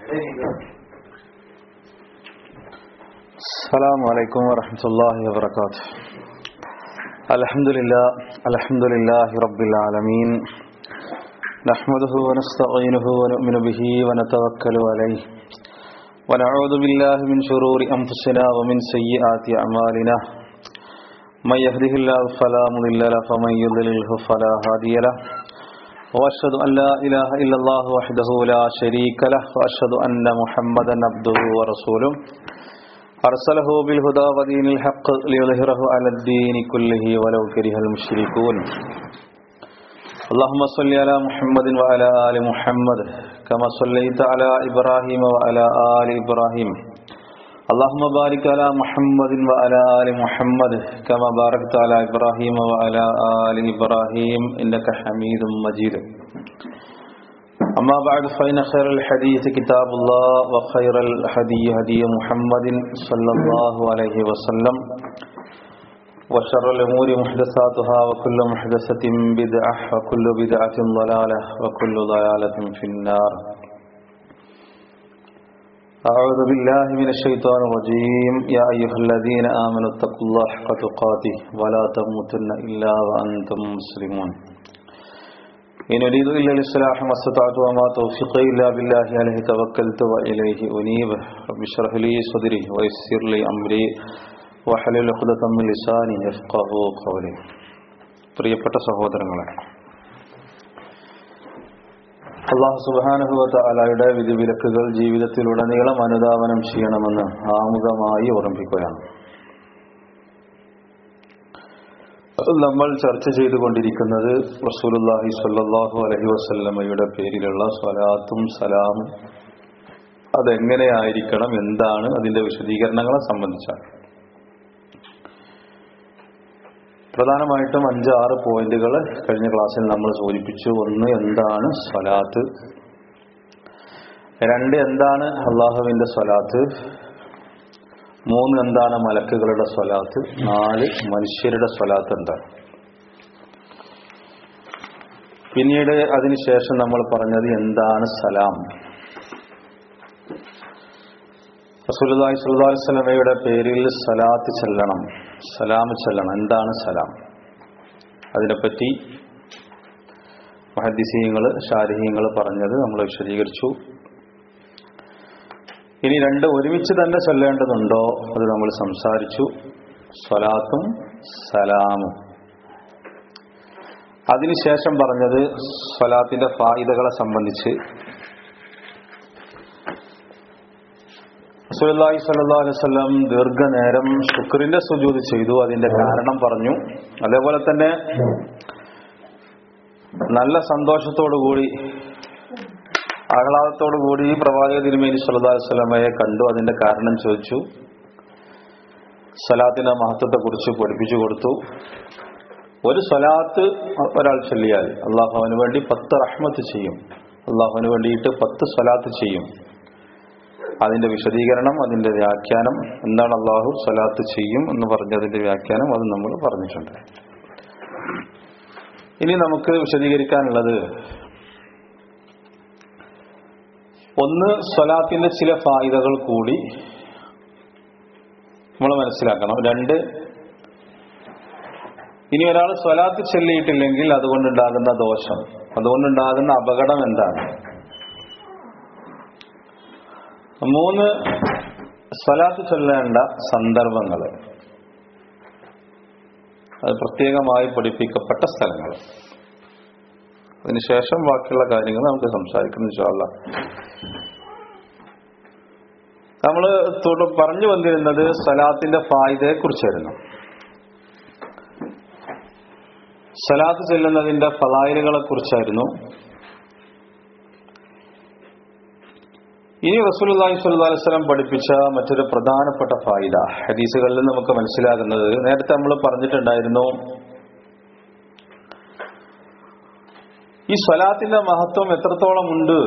السلام عليكم ورحمة الله وبركاته الحمد لله الحمد لله رب العالمين نحمده ونستعينه ونؤمن به ونتوكل عليه ونعوذ بالله من شرور أنفسنا ومن سيئات أعمالنا من يهده الله فلا مضل له ومن يضلله فلا هادي له وأشهد أن لا إله إلا الله وحده لا شريك له وأشهد أن محمدا عبده ورسوله أرسله بالهدى ودين الحق ليظهره على الدين كله ولو كره المشركون اللهم صل على محمد وعلى آل محمد كما صليت على إبراهيم وعلى آل إبراهيم اللهم بارك على محمد وعلى آل محمد كما باركت على إبراهيم وعلى آل إبراهيم إنك حميد مجيد أما بعد فإن خير الحديث كتاب الله وخير الهدي هدي محمد صلى الله عليه وسلم وشر الأمور محدثاتها وكل محدثة بدعة وكل بدعة ضلالة وكل ضلالة في النار أعوذ بالله من الشيطان الرجيم يا أيها الذين آمنوا اتقوا الله حق تقاته ولا تموتن إلا وأنتم مسلمون إن أريد إلا الإصلاح ما استطعت وما توفيقي إلا بالله عليه توكلت وإليه أنيب رب اشرح لي صدري ويسر لي أمري വഹലിൽ ഉഖ്ദതം മിൻ ലിസാനി യഫ്ഖഹു ഖൗലി പ്രിയപ്പെട്ട സഹോദരങ്ങളെ അള്ളാഹു സുബ്ഹാനഹു വ തആലയുടെ വിധിവിലക്കുകൾ ജീവിതത്തിലുടനീളം അനുധാവനം ചെയ്യണമെന്ന് ആമുഖമായി ഓർമ്മിക്കുകയാണ് നമ്മൾ ചർച്ച ചെയ്തുകൊണ്ടിരിക്കുന്നത് റസൂലുള്ളാഹി സ്വല്ലല്ലാഹു അലൈഹി വസല്ലമയുടെ പേരിലുള്ള സ്വലാത്തും സലാമും അതെങ്ങനെയായിരിക്കണം എന്താണ് അതിന്റെ വിശദീകരണങ്ങളെ സംബന്ധിച്ചാണ് പ്രധാനമായിട്ടും അഞ്ച് ആറ് പോയിന്റുകൾ കഴിഞ്ഞ ക്ലാസ്സിൽ നമ്മൾ സൂചിപ്പിച്ചു ഒന്ന് എന്താണ് സ്വലാത്ത് രണ്ട് എന്താണ് അള്ളാഹുവിന്റെ സ്വലാത്ത് മൂന്ന് എന്താണ് മലക്കുകളുടെ സ്വലാത്ത് നാല് മനുഷ്യരുടെ സ്വലാത്ത് എന്താണ് പിന്നീട് അതിനുശേഷം നമ്മൾ പറഞ്ഞത് എന്താണ് സലാം റസൂലുള്ളാഹി സ്വല്ലല്ലാഹു അലൈഹി വസല്ലമയുടെ പേരിൽ സലാത്ത് ചെല്ലണം സലാം ചെല്ലണം എന്താണ് സലാം അതിനെപ്പറ്റി മഹദ്ദിസീങ്ങൾ ഷാരിഹീങ്ങൾ പറഞ്ഞത് നമ്മൾ വിശദീകരിച്ചു ഇനി രണ്ട് ഒരുമിച്ച് തന്നെ ചൊല്ലേണ്ടതുണ്ടോ അത് നമ്മൾ സംസാരിച്ചു സ്വലാത്തും സലാമും അതിനുശേഷം പറഞ്ഞത് സ്വലാത്തിന്റെ ഫായിദകളെ സംബന്ധിച്ച് റസൂലുള്ളാഹി സ്വല്ലല്ലാഹു അലൈഹി വസല്ലം ദീർഘനേരം ശുക്രിന്റെ സുജൂദ് ചെയ്തു അതിന്റെ കാരണം പറഞ്ഞു അതേപോലെ തന്നെ നല്ല സന്തോഷത്തോടുകൂടി ആഹ്ലാദത്തോടുകൂടി ഈ പ്രവാചക തിരുമേനി സല്ലല്ലാഹു അലൈഹി വസല്ലമയെ കണ്ടു അതിന്റെ കാരണം ചോദിച്ചു സ്വലാത്തിന്റെ മഹത്വത്തെ കുറിച്ച് പഠിപ്പിച്ചു കൊടുത്തു ഒരു സ്വലാത്ത് ഒരാൾ ചൊല്ലിയാൽ അള്ളാഹു അവന് വേണ്ടി പത്ത് റഹ്മത്ത് ചെയ്യും അള്ളാഹുവിന് വേണ്ടിയിട്ട് പത്ത് സ്വലാത്ത് ചെയ്യും അതിന്റെ വിശദീകരണം അതിന്റെ വ്യാഖ്യാനം എന്താണ് അള്ളാഹു സ്വലാത്ത് ചെയ്യും എന്ന് പറഞ്ഞതിന്റെ വ്യാഖ്യാനം അത് നമ്മൾ പറഞ്ഞിട്ടുണ്ട് ഇനി നമുക്ക് വിശദീകരിക്കാനുള്ളത് ഒന്ന് സ്വലാത്തിന്റെ ചില ഫായിദകൾ കൂടി നമ്മൾ മനസ്സിലാക്കണം രണ്ട് ഇനി ഒരാൾ സ്വലാത്ത് ചൊല്ലിയിട്ടില്ലെങ്കിൽ അതുകൊണ്ടുണ്ടാകുന്ന ദോഷം അതുകൊണ്ടുണ്ടാകുന്ന അപകടം എന്താണ് മൂന്ന് സ്വലാത്ത് ചൊല്ലേണ്ട സന്ദർഭങ്ങൾ അത് പ്രത്യേകമായി പഠിപ്പിക്കപ്പെട്ട സ്ഥലങ്ങൾ അതിനുശേഷം ബാക്കിയുള്ള കാര്യങ്ങൾ നമുക്ക് സംസാരിക്കുന്നു ഇൻഷാല്ല നമ്മൾ പറഞ്ഞു വന്നിരുന്നത് സ്വലാത്തിന്റെ ഫായിദയെ കുറിച്ചായിരുന്നു സ്വലാത്ത് ചെല്ലുന്നതിന്റെ ഫലായിലുകളെ കുറിച്ചായിരുന്നു ഇനി റസൂലുള്ളാഹി സ്വല്ലല്ലാഹു അലൈഹി വസല്ലം പഠിപ്പിച്ച മറ്റൊരു പ്രധാനപ്പെട്ട ഫായിദ ഹദീസുകളിൽ നമുക്ക് മനസ്സിലാകുന്നത് നേരത്തെ നമ്മൾ പറഞ്ഞിട്ടുണ്ടായിരുന്നു ഈ സ്വലാത്തിന്റെ മഹത്വം എത്രത്തോളം ഉണ്ട്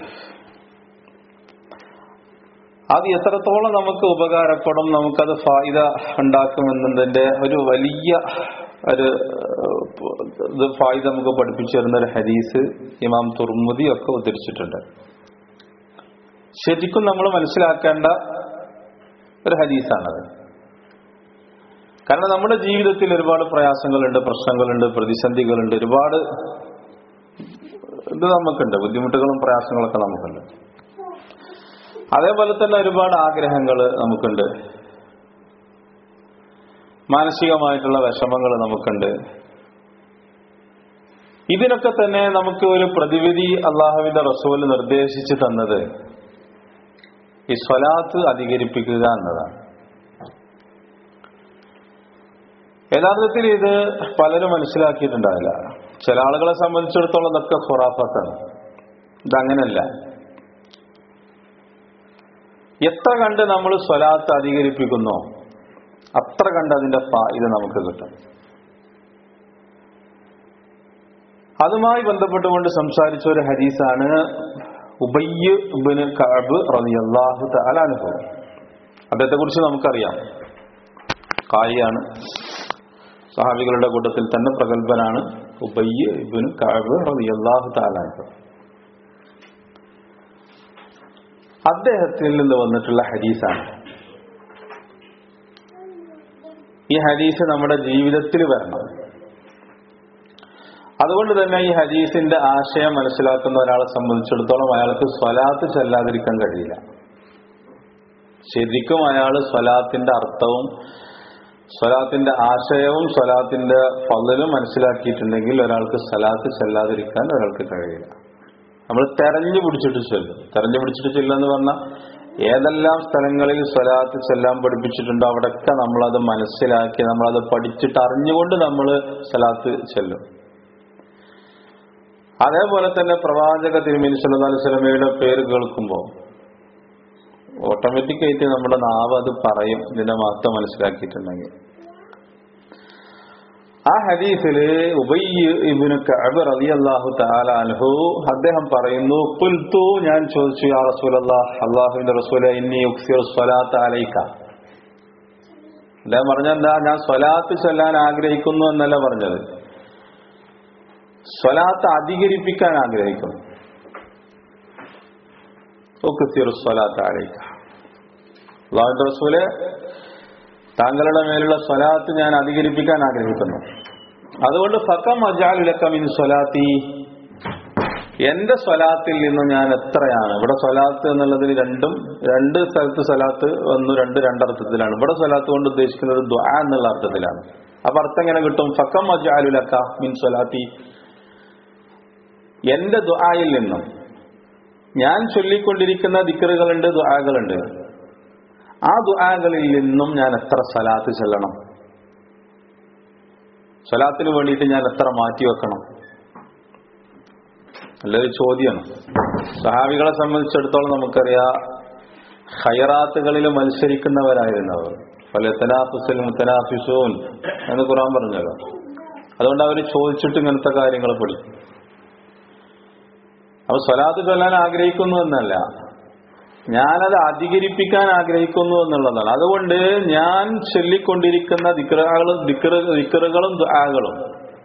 അത് എത്രത്തോളം നമുക്ക് ഉപകാരപ്പെടും നമുക്കത് ഫായിദ ഉണ്ടാക്കുമെന്നതിന്റെ ഒരു വലിയ ഒരു ഇത് ഫായിദ നമുക്ക് പഠിപ്പിച്ചു തരുന്ന ഒരു ഹദീസ് ഇമാം തുർമുദി ഒക്കെ ഉദ്ധരിച്ചിട്ടുണ്ട് ശരിക്കും നമ്മൾ മനസ്സിലാക്കേണ്ട ഒരു ഹദീസാണത് കാരണം നമ്മുടെ ജീവിതത്തിൽ ഒരുപാട് പ്രയാസങ്ങളുണ്ട് പ്രശ്നങ്ങളുണ്ട് പ്രതിസന്ധികളുണ്ട് ഒരുപാട് ഇത് നമുക്കുണ്ട് ബുദ്ധിമുട്ടുകളും പ്രയാസങ്ങളൊക്കെ നമുക്കുണ്ട് അതേപോലെ തന്നെ ഒരുപാട് ആഗ്രഹങ്ങൾ നമുക്കുണ്ട് മാനസികമായിട്ടുള്ള വിഷമങ്ങൾ നമുക്കുണ്ട് ഇതിനൊക്കെ തന്നെ നമുക്ക് ഒരു പ്രതിവിധി അള്ളാഹുവിന്റെ റസൂല് നിർദ്ദേശിച്ചു തന്നത് ഈ സ്വലാത്ത് അധികരിപ്പിക്കുക എന്നതാണ് യഥാർത്ഥത്തിൽ ഇത് പലരും മനസ്സിലാക്കിയിട്ടുണ്ടാവില്ല ചില ആളുകളെ സംബന്ധിച്ചിടത്തോളം ഇതൊക്കെ ഖുറാഫത്താണ് ഇതങ്ങനല്ല എത്ര കണ്ട് നമ്മൾ സ്വലാത്ത് അധികരിപ്പിക്കുന്നോ അത്ര കണ്ട് അതിന്റെ ഇത് നമുക്ക് കിട്ടും അതുമായി ബന്ധപ്പെട്ടുകൊണ്ട് സംസാരിച്ച ഒരു ഹദീസാണ് ഉബയ്യ് ഇബ്നു കഅബ് റളിയല്ലാഹു തആല അൻഹു അദ്ദേഹത്തെ കുറിച്ച് നമുക്കറിയാം കായിയാണ് സഹാബികളുടെ കൂട്ടത്തിൽ തന്നെ പ്രഗത്ഭനാണ് ഉബയ്യ് ഇബ്നു കഅബ് റളിയല്ലാഹു തആല അൻഹു അദ്ദേഹത്തിൽ നിന്ന് വന്നിട്ടുള്ള ഹദീസാണ് ഈ ഹദീസ് നമ്മുടെ ജീവിതത്തിൽ വരണം അതുകൊണ്ട് തന്നെ ഈ ഹദീസിന്റെ ആശയം മനസ്സിലാക്കുന്ന ഒരാളെ സംബന്ധിച്ചിടത്തോളം അയാൾക്ക് സ്വലാത്ത് ചെല്ലാതിരിക്കാൻ കഴിയില്ല ശരിക്കും അയാൾ സ്വലാത്തിന്റെ അർത്ഥവും സ്വലാത്തിന്റെ ആശയവും സ്വലാത്തിന്റെ ഫലലും മനസ്സിലാക്കിയിട്ടുണ്ടെങ്കിൽ ഒരാൾക്ക് സ്വലാത്ത് ചെല്ലാതിരിക്കാൻ ഒരാൾക്ക് കഴിയില്ല നമ്മൾ തെരഞ്ഞു പിടിച്ചിട്ട് ചെല്ലും തെരഞ്ഞു പിടിച്ചിട്ട് ചെല്ലുക എന്ന് പറഞ്ഞാൽ ഏതെല്ലാം സ്ഥലങ്ങളിൽ സ്വലാത്ത് ചെല്ലാൻ പഠിപ്പിച്ചിട്ടുണ്ടോ അവിടെയൊക്കെ നമ്മളത് മനസ്സിലാക്കി നമ്മളത് പഠിച്ചിട്ട് അറിഞ്ഞുകൊണ്ട് നമ്മൾ സ്വലാത്ത് ചെല്ലും അതേപോലെ തന്നെ പ്രവാചക തിരുമേനി സല്ലല്ലാഹു അലൈഹി വസല്ലമയുടെ പേര് കേൾക്കുമ്പോൾ ഓട്ടോമാറ്റിക് ആയിട്ട് നമ്മുടെ നാവ് അത് പറയും ഇതിന്റെ മഹത്വം മനസ്സിലാക്കിയിട്ടുണ്ടെങ്കിൽ ആ ഹദീസില് ഉബയ്യ് ഇബ്നു കഅബ് റളിയല്ലാഹു തആല അൻഹു അദ്ദേഹം പറയുന്നു ഖുൽതു ഞാൻ ചോദിച്ചു യാ റസൂലല്ലാഹ് അല്ലാഹുവിന്റെ റസൂലെ ഇന്നി ഉക്സിറു സ്വലാത്ത അലൈക അദ്ദേഹം പറഞ്ഞെന്താ ഞാൻ സ്വലാത്ത് ചൊല്ലാൻ ആഗ്രഹിക്കുന്നു എന്നല്ല പറഞ്ഞത് സ്വലാത്ത് അധികരിപ്പിക്കാൻ ആഗ്രഹിക്കുന്നു ഉക്സിറു സ്വലാത്ത അലൈക അള്ളാഹുവിന്റെ റസൂലെ താങ്കളുടെ മേലുള്ള സ്വലാത്ത് ഞാൻ അധികരിപ്പിക്കാൻ ആഗ്രഹിക്കുന്നു അതുകൊണ്ട് ഫക്കം അജാലുലക്കമിൻ സ്വലാത്തി എന്റെ സ്വലാത്തിൽ നിന്ന് ഞാൻ എത്രയാണ് ഇവിടെ സ്വലാത്ത് എന്നുള്ളതിൽ രണ്ടും രണ്ട് സ്ഥലത്ത് സ്വലാത്ത് ഒന്ന് രണ്ട് രണ്ടർത്ഥത്തിലാണ് ഇവിടെ സ്വലാത്ത് കൊണ്ട് ഉദ്ദേശിക്കുന്നത് ദ്വാ എന്നുള്ള അർത്ഥത്തിലാണ് അപ്പൊ അർത്ഥം എങ്ങനെ കിട്ടും ഫക്കം അജാലുലക്ക മിൻ സ്വലാത്തി എന്റെ ദ്വായിൽ നിന്നും ഞാൻ ചൊല്ലിക്കൊണ്ടിരിക്കുന്ന ദിക്കറുകളുണ്ട് ദ്വാകളുണ്ട് ആ ദുആകളിൽ നിന്നും ഞാൻ എത്ര സലാത്ത് ചെല്ലണം സലാത്തിന് വേണ്ടിയിട്ട് ഞാൻ എത്ര മാറ്റി വെക്കണം നല്ലൊരു ചോദ്യമാണ് സഹാബികളെ സംബന്ധിച്ചിടത്തോളം നമുക്കറിയാം ഹൈറാത്തുകളിൽ മത്സരിക്കുന്നവരായിരുന്നവർ പല തനാഫുസൽ മുത്തനാഫിസൂൻ എന്ന് ഖുറാൻ പറഞ്ഞല്ലോ അതുകൊണ്ട് അവർ ചോദിച്ചിട്ട് ഇങ്ങനത്തെ കാര്യങ്ങൾ പഠിക്കും അപ്പൊ സ്വലാത്ത് ചൊല്ലാൻ ആഗ്രഹിക്കുന്നു എന്നല്ല ഞാനത് അധികരിപ്പിക്കാൻ ആഗ്രഹിക്കുന്നു എന്നുള്ളതാണ് അതുകൊണ്ട് ഞാൻ ചൊല്ലിക്കൊണ്ടിരിക്കുന്ന ദിക്കറുകളും ദിക്കറുകളും ദുആകളും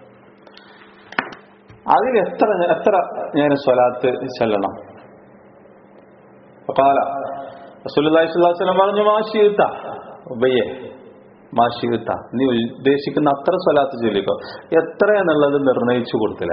അതിൽ എത്ര എത്ര ഞാൻ സ്വലാത്ത് ചെല്ലണം കാല റസൂലുള്ളാഹിസ്വല്ലം പറഞ്ഞു മാഷിയുത്ത ഉബയ്യെ മാഷിയുത്ത നീ ഉദ്ദേശിക്കുന്ന അത്ര സ്വലാത്ത് ചൊല്ലിക്കോ എത്ര എന്നുള്ളത് നിർണയിച്ചു കൊടുത്തില്ല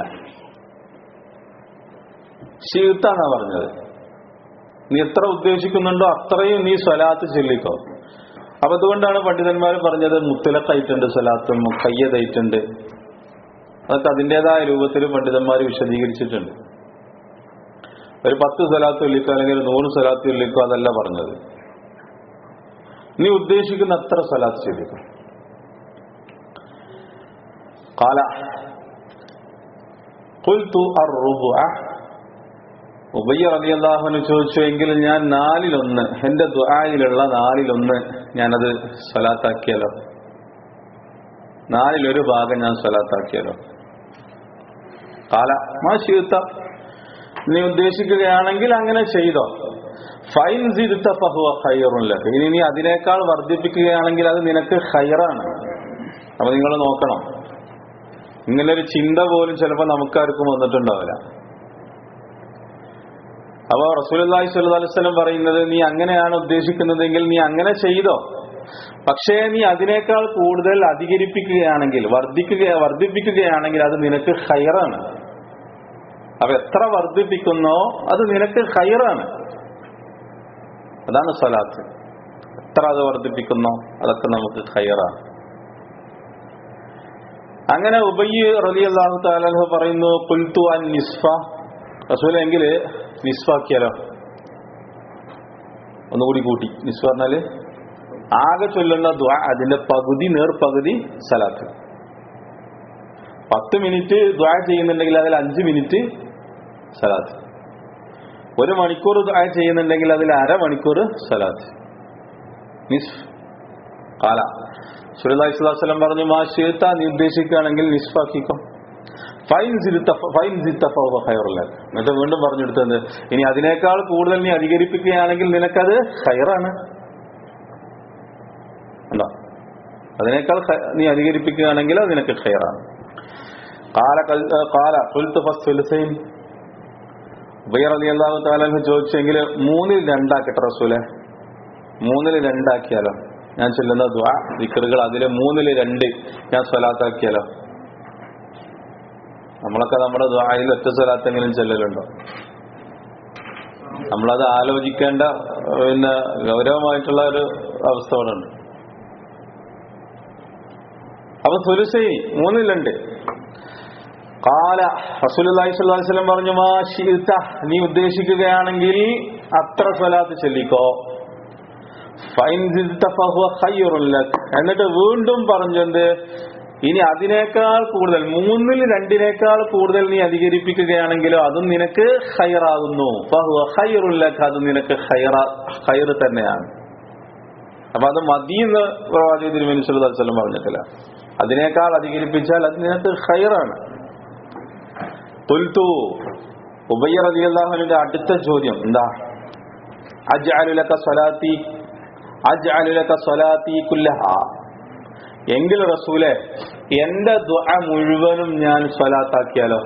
ഷീത്ത എന്നാ പറഞ്ഞത് നീ എത്ര ഉദ്ദേശിക്കുന്നുണ്ടോ അത്രയും നീ സ്വലാത്ത് ചൊല്ലിക്കോ അപ്പൊ അതുകൊണ്ടാണ് പണ്ഡിതന്മാർ പറഞ്ഞത് മുത്തലക്കായിട്ടുണ്ട് സ്വലാത്ത് കയ്യതായിട്ടുണ്ട് അതൊക്കെ അതിൻ്റെതായ രൂപത്തിൽ പണ്ഡിതന്മാർ വിശദീകരിച്ചിട്ടുണ്ട് ഒരു പത്ത് സ്വലാത്ത് ചൊല്ലിക്കോ അല്ലെങ്കിൽ ഒരു നൂറ് സ്വലാത്ത് ചൊല്ലിക്കോ അതല്ല പറഞ്ഞത് നീ ഉദ്ദേശിക്കുന്ന അത്ര സ്വലാത്ത് ചൊല്ലിക്കോ കാല قلت الربع ഉബയ്യ റബി അള്ളാഹുവിന് ചോദിച്ചു എങ്കിലും ഞാൻ നാലിലൊന്ന് എന്റെ ദുആയിലുള്ള നാലിലൊന്ന് ഞാനത് സ്വലാത്താക്കിയാലോ നാലിലൊരു ഭാഗം ഞാൻ സ്വലാത്താക്കിയാലോ കാല മാ ശീത്ത നീ ഉദ്ദേശിക്കുകയാണെങ്കിൽ അങ്ങനെ ചെയ്തോ ഫൈൻ സിരുത്ത ഫഹുവ ഖൈറുല്ല ഇനി നീ അതിനേക്കാൾ വർദ്ധിപ്പിക്കുകയാണെങ്കിൽ അത് നിനക്ക് ഖൈറാണ് അപ്പൊ നിങ്ങൾ നോക്കണം ഇങ്ങനൊരു ചിന്ത പോലും ചിലപ്പോൾ നമുക്കാർക്കും വന്നിട്ടുണ്ടാവില്ല അപ്പൊ റസൂലി സ്വല്ലം പറയുന്നത് നീ അങ്ങനെയാണ് ഉദ്ദേശിക്കുന്നതെങ്കിൽ നീ അങ്ങനെ ചെയ്തോ പക്ഷേ നീ അതിനേക്കാൾ കൂടുതൽ അധികരിപ്പിക്കുകയാണെങ്കിൽ വർദ്ധിക്കുക വർദ്ധിപ്പിക്കുകയാണെങ്കിൽ അത് നിനക്ക് ഹൈറാണ് അപ്പൊ എത്ര വർദ്ധിപ്പിക്കുന്നോ അത് നിനക്ക് ഹൈറാണ് അതാണ് സ്വലാത്ത് എത്ര അത് വർദ്ധിപ്പിക്കുന്നോ അതൊക്കെ നമുക്ക് ഹൈറാണ് അങ്ങനെ ഉബയ്യ് റലി അള്ളാഹു താലഹ് പറയുന്നു കുൽത്തു അൻ നിസ്ഫ റസൂലെങ്കിൽ നിസ്ഫാക്കിയാലോ ഒന്നുകൂടി കൂട്ടി നിസ്ഫ പറഞ്ഞാല് ആകെ ചൊല്ലുന്ന ദ്വാ അതിന്റെ പകുതി നേർ പകുതി സലാത്ത് പത്ത് മിനിറ്റ് ദ്വാ ചെയ്യുന്നുണ്ടെങ്കിൽ അതിൽ അഞ്ച് മിനിറ്റ് സലാത്ത് ഒരു മണിക്കൂർ ദ്വാ ചെയ്യുന്നുണ്ടെങ്കിൽ അതിൽ അരമണിക്കൂർ സലാത്ത് നിസ്ഫ് കാല സുലൈഹി സ്വലം പറഞ്ഞു മാ ഷീത്ത നീ ഉദ്ദേശിക്കുകയാണെങ്കിൽ നിസ്ഫാക്കിക്കോ ഫൈൻ ഫൈൻ എന്നിട്ട് വീണ്ടും പറഞ്ഞെടുത്തത് ഇനി അതിനേക്കാൾ കൂടുതൽ നീ അധികരിപ്പിക്കുകയാണെങ്കിൽ നിനക്കത് ഹൈറാണ് ഉണ്ടോ അതിനേക്കാൾ നീ അധികരിപ്പിക്കുകയാണെങ്കിൽ അത് നിനക്ക് ഹൈറാണ് കാല കാല തുൽത്ത് ഫസ്റ്റ് ഉബൈർ അലി അള്ളാഹു താലഹ് ചോദിച്ചെങ്കിൽ മൂന്നിൽ രണ്ടാക്കട്ടെ റസൂലെ മൂന്നിൽ രണ്ടാക്കിയാലോ ഞാൻ ചൊല്ലുന്ന ദ്വാ ദിക്കറുകൾ അതിലെ മൂന്നിൽ രണ്ട് ഞാൻ സ്വലാത്താക്കിയാലോ നമ്മളൊക്കെ നമ്മുടെ ദ്വായിൽ ഒറ്റ സ്വലാത്തെങ്കിലും ചെല്ലലുണ്ടോ നമ്മളത് ആലോചിക്കേണ്ട പിന്നെ ഗൗരവമായിട്ടുള്ള ഒരു അവസ്ഥ അവിടെ ഉണ്ട് അപ്പൊ സുലുസൈ മൂന്നിലുണ്ട് കാല റസൂലി സ്വലം പറഞ്ഞു മാ ഷീത്ത നീ ഉദ്ദേശിക്കുകയാണെങ്കിൽ അത്ര സ്വലാത്ത് ചൊല്ലിക്കോ ഫൈൻ എന്നിട്ട് വീണ്ടും പറഞ്ഞത് ഇനി അതിനേക്കാൾ കൂടുതൽ മൂന്നിൽ രണ്ടിനേക്കാൾ കൂടുതൽ നീ അധികരിപ്പിക്കുകയാണെങ്കിലോ അതും നിനക്ക് ഹൈറാകുന്നു ഹൈറുല്ലക്ക് അത് നിനക്ക് ഹൈറ ഹൈർ തന്നെയാണ് അപ്പൊ അത് മതിയെന്ന് പ്രവാചക തിരുമേനി സുലതാസ്ലം പറഞ്ഞിട്ടില്ല അതിനേക്കാൾ അധികരിപ്പിച്ചാൽ അത് നിനക്ക് ഹൈറാണ് തുൽത്തു ഉബയ്യ റളിയല്ലാഹുവിന്റെ അടുത്ത ചോദ്യം എന്താ അജ്അലുലക സ്വലാത്തി അജ്അലുലക സ്വലാത്തി കുല്ലഹ എങ്കിൽ റസൂലെ എന്റെ ദുആ മുഴുവനും ഞാൻ സ്വലാത്താക്കിയാലോ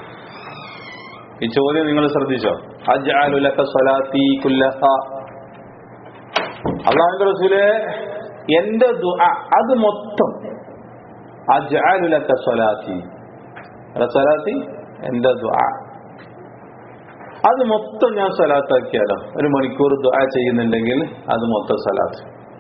ഈ ചോദ്യം നിങ്ങൾ ശ്രദ്ധിച്ചോ അജ്അലുലക സ്വലാത്തി കുല്ലഹ അള്ളാഹുന്റെ റസൂലെ എന്റെ ദുആ അത് മൊത്തം അജ്അലുലക സ്വലാത്തി സ്വലാത്തി എന്റെ ദുആ അത് മൊത്തം ഞാൻ സലാത്താക്കിയാലോ ഒരു മണിക്കൂർ ദുആ ചെയ്യുന്നുണ്ടെങ്കിൽ അത് മൊത്തം സലാത്ത്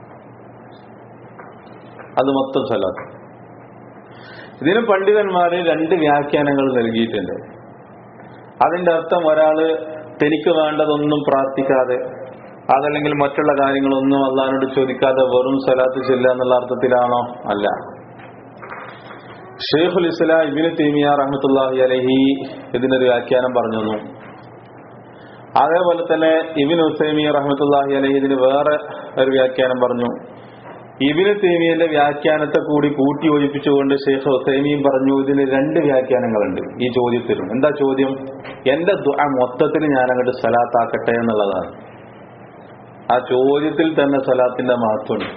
അത് മൊത്തം സലാത്ത് ഇതിന് പണ്ഡിതന്മാര് രണ്ട് വ്യാഖ്യാനങ്ങൾ നൽകിയിട്ടുണ്ട് അതിന്റെ അർത്ഥം ഒരാള് തനിക്ക് വേണ്ടതൊന്നും പ്രാർത്ഥിക്കാതെ അതല്ലെങ്കിൽ മറ്റുള്ള കാര്യങ്ങളൊന്നും അള്ളഹാനോട് ചോദിക്കാതെ വെറും സലാത്ത് ചെല്ലുക എന്നുള്ള അർത്ഥത്തിലാണോ അല്ല ഷെയ്ഖുൽ ഇസ്ലാം ഇബിന് തീമിയ റഹ്മത്തുല്ലാഹി അലഹി ഇതിനൊരു വ്യാഖ്യാനം പറഞ്ഞു തന്നു അതേപോലെ തന്നെ ഇബിൻ ഹുസൈമി റഹ്മത്തുല്ലാഹി അലഹി ഇതിന് വേറെ ഒരു വ്യാഖ്യാനം പറഞ്ഞു ഇബിന് തേമിയന്റെ വ്യാഖ്യാനത്തെ കൂടി കൂട്ടി യോജിപ്പിച്ചുകൊണ്ട് ഷെയ്ഖ് ഹുസൈമിയും പറഞ്ഞു ഇതിന് രണ്ട് വ്യാഖ്യാനങ്ങളുണ്ട് ഈ ചോദ്യത്തിലും എന്താ ചോദ്യം എന്റെ ദുആ മൊത്തത്തിൽ ഞാൻ അങ്ങോട്ട് സലാത്താക്കട്ടെ എന്നുള്ളതാണ് ആ ചോദ്യത്തിൽ തന്നെ സലാത്തിന്റെ മഹത്വമുണ്ട്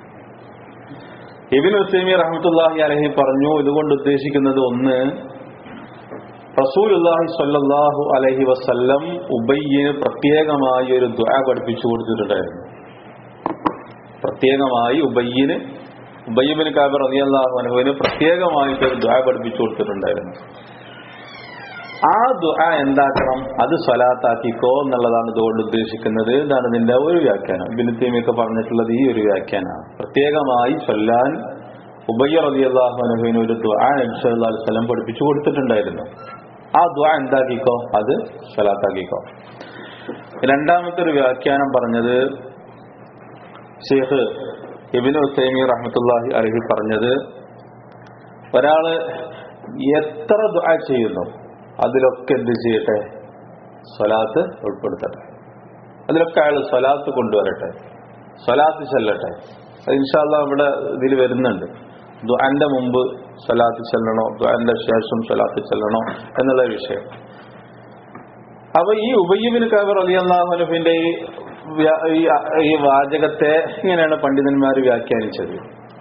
ഇബിൻ ഹുസൈമി റഹ്മത്തുല്ലാഹി അലഹി പറഞ്ഞു ഇതുകൊണ്ട് ഉദ്ദേശിക്കുന്നത് ഒന്ന് റസൂലുല്ലാഹി സ്വല്ലല്ലാഹു അലൈഹി വസല്ലം ഉബയ്യന് പ്രത്യേകമായി ഒരു ദ്വാ പഠിപ്പിച്ചു കൊടുത്തിട്ടുണ്ടായിരുന്നു പ്രത്യേകമായി ഉബയ്യന് ഉബയ്യബിന് കാബർ റളിയല്ലാഹു അൻഹുവിന് പ്രത്യേകമായിട്ട് ഒരു ദ്വാ പഠിപ്പിച്ചു കൊടുത്തിട്ടുണ്ടായിരുന്നു ആ ദുആ എന്താക്കണം അത് സ്വലാത്താക്കിക്കോ എന്നുള്ളതാണ് ഇതുകൊണ്ട് ഉദ്ദേശിക്കുന്നത് ഇതാണ് ഇതിന്റെ ഒരു വ്യാഖ്യാനം ഇബിന് തീമിയൊക്കെ പറഞ്ഞിട്ടുള്ളത് ഈ ഒരു വ്യാഖ്യാനമാണ് പ്രത്യേകമായി ചൊല്ലാൻ ഉബയ്യ റളിയല്ലാഹു അൻഹുവിന് ഒരു ദുആ നബി സല്ലല്ലാഹു അലൈഹി വസല്ലം പഠിപ്പിച്ചു കൊടുത്തിട്ടുണ്ടായിരുന്നു ആ ദ്വാ എന്താക്കിക്കോ അത് സ്വലാത്താക്കിക്കോ രണ്ടാമത്തെ ഒരു വ്യാഖ്യാനം പറഞ്ഞത് ഷെയ്ഖ് ഇബിന് ഹുസൈമി റഹ്മത്തുല്ലാഹി അലഹി പറഞ്ഞത് ഒരാള് എത്ര ദുആ ചെയ്യുന്നു അതിലൊക്കെ എന്ത് ചെയ്യട്ടെ സ്വലാത്ത് ഉൾപ്പെടുത്തട്ടെ അതിലൊക്കെ അയാൾ സ്വലാത്ത് കൊണ്ടുവരട്ടെ സ്വലാത്ത് ചെല്ലട്ടെ അത് ഇൻഷാല്ല ഇവിടെ ഇതിൽ വരുന്നുണ്ട് ദുആന്റെ മുമ്പ് സ്വലാത്ത് ചെല്ലണോ ദുആന്റെ ശേഷം സ്വലാത്ത് ചെല്ലണോ എന്നുള്ള വിഷയം അപ്പൊ ഈ ഉബയ്യബിന് കബർ അലി അള്ളാഹുനഫിന്റെ ഈ വ്യ- ഈ- ഈ വാചകത്തെ ഇങ്ങനെയാണ് പണ്ഡിതന്മാർ വ്യാഖ്യാനിച്ചത്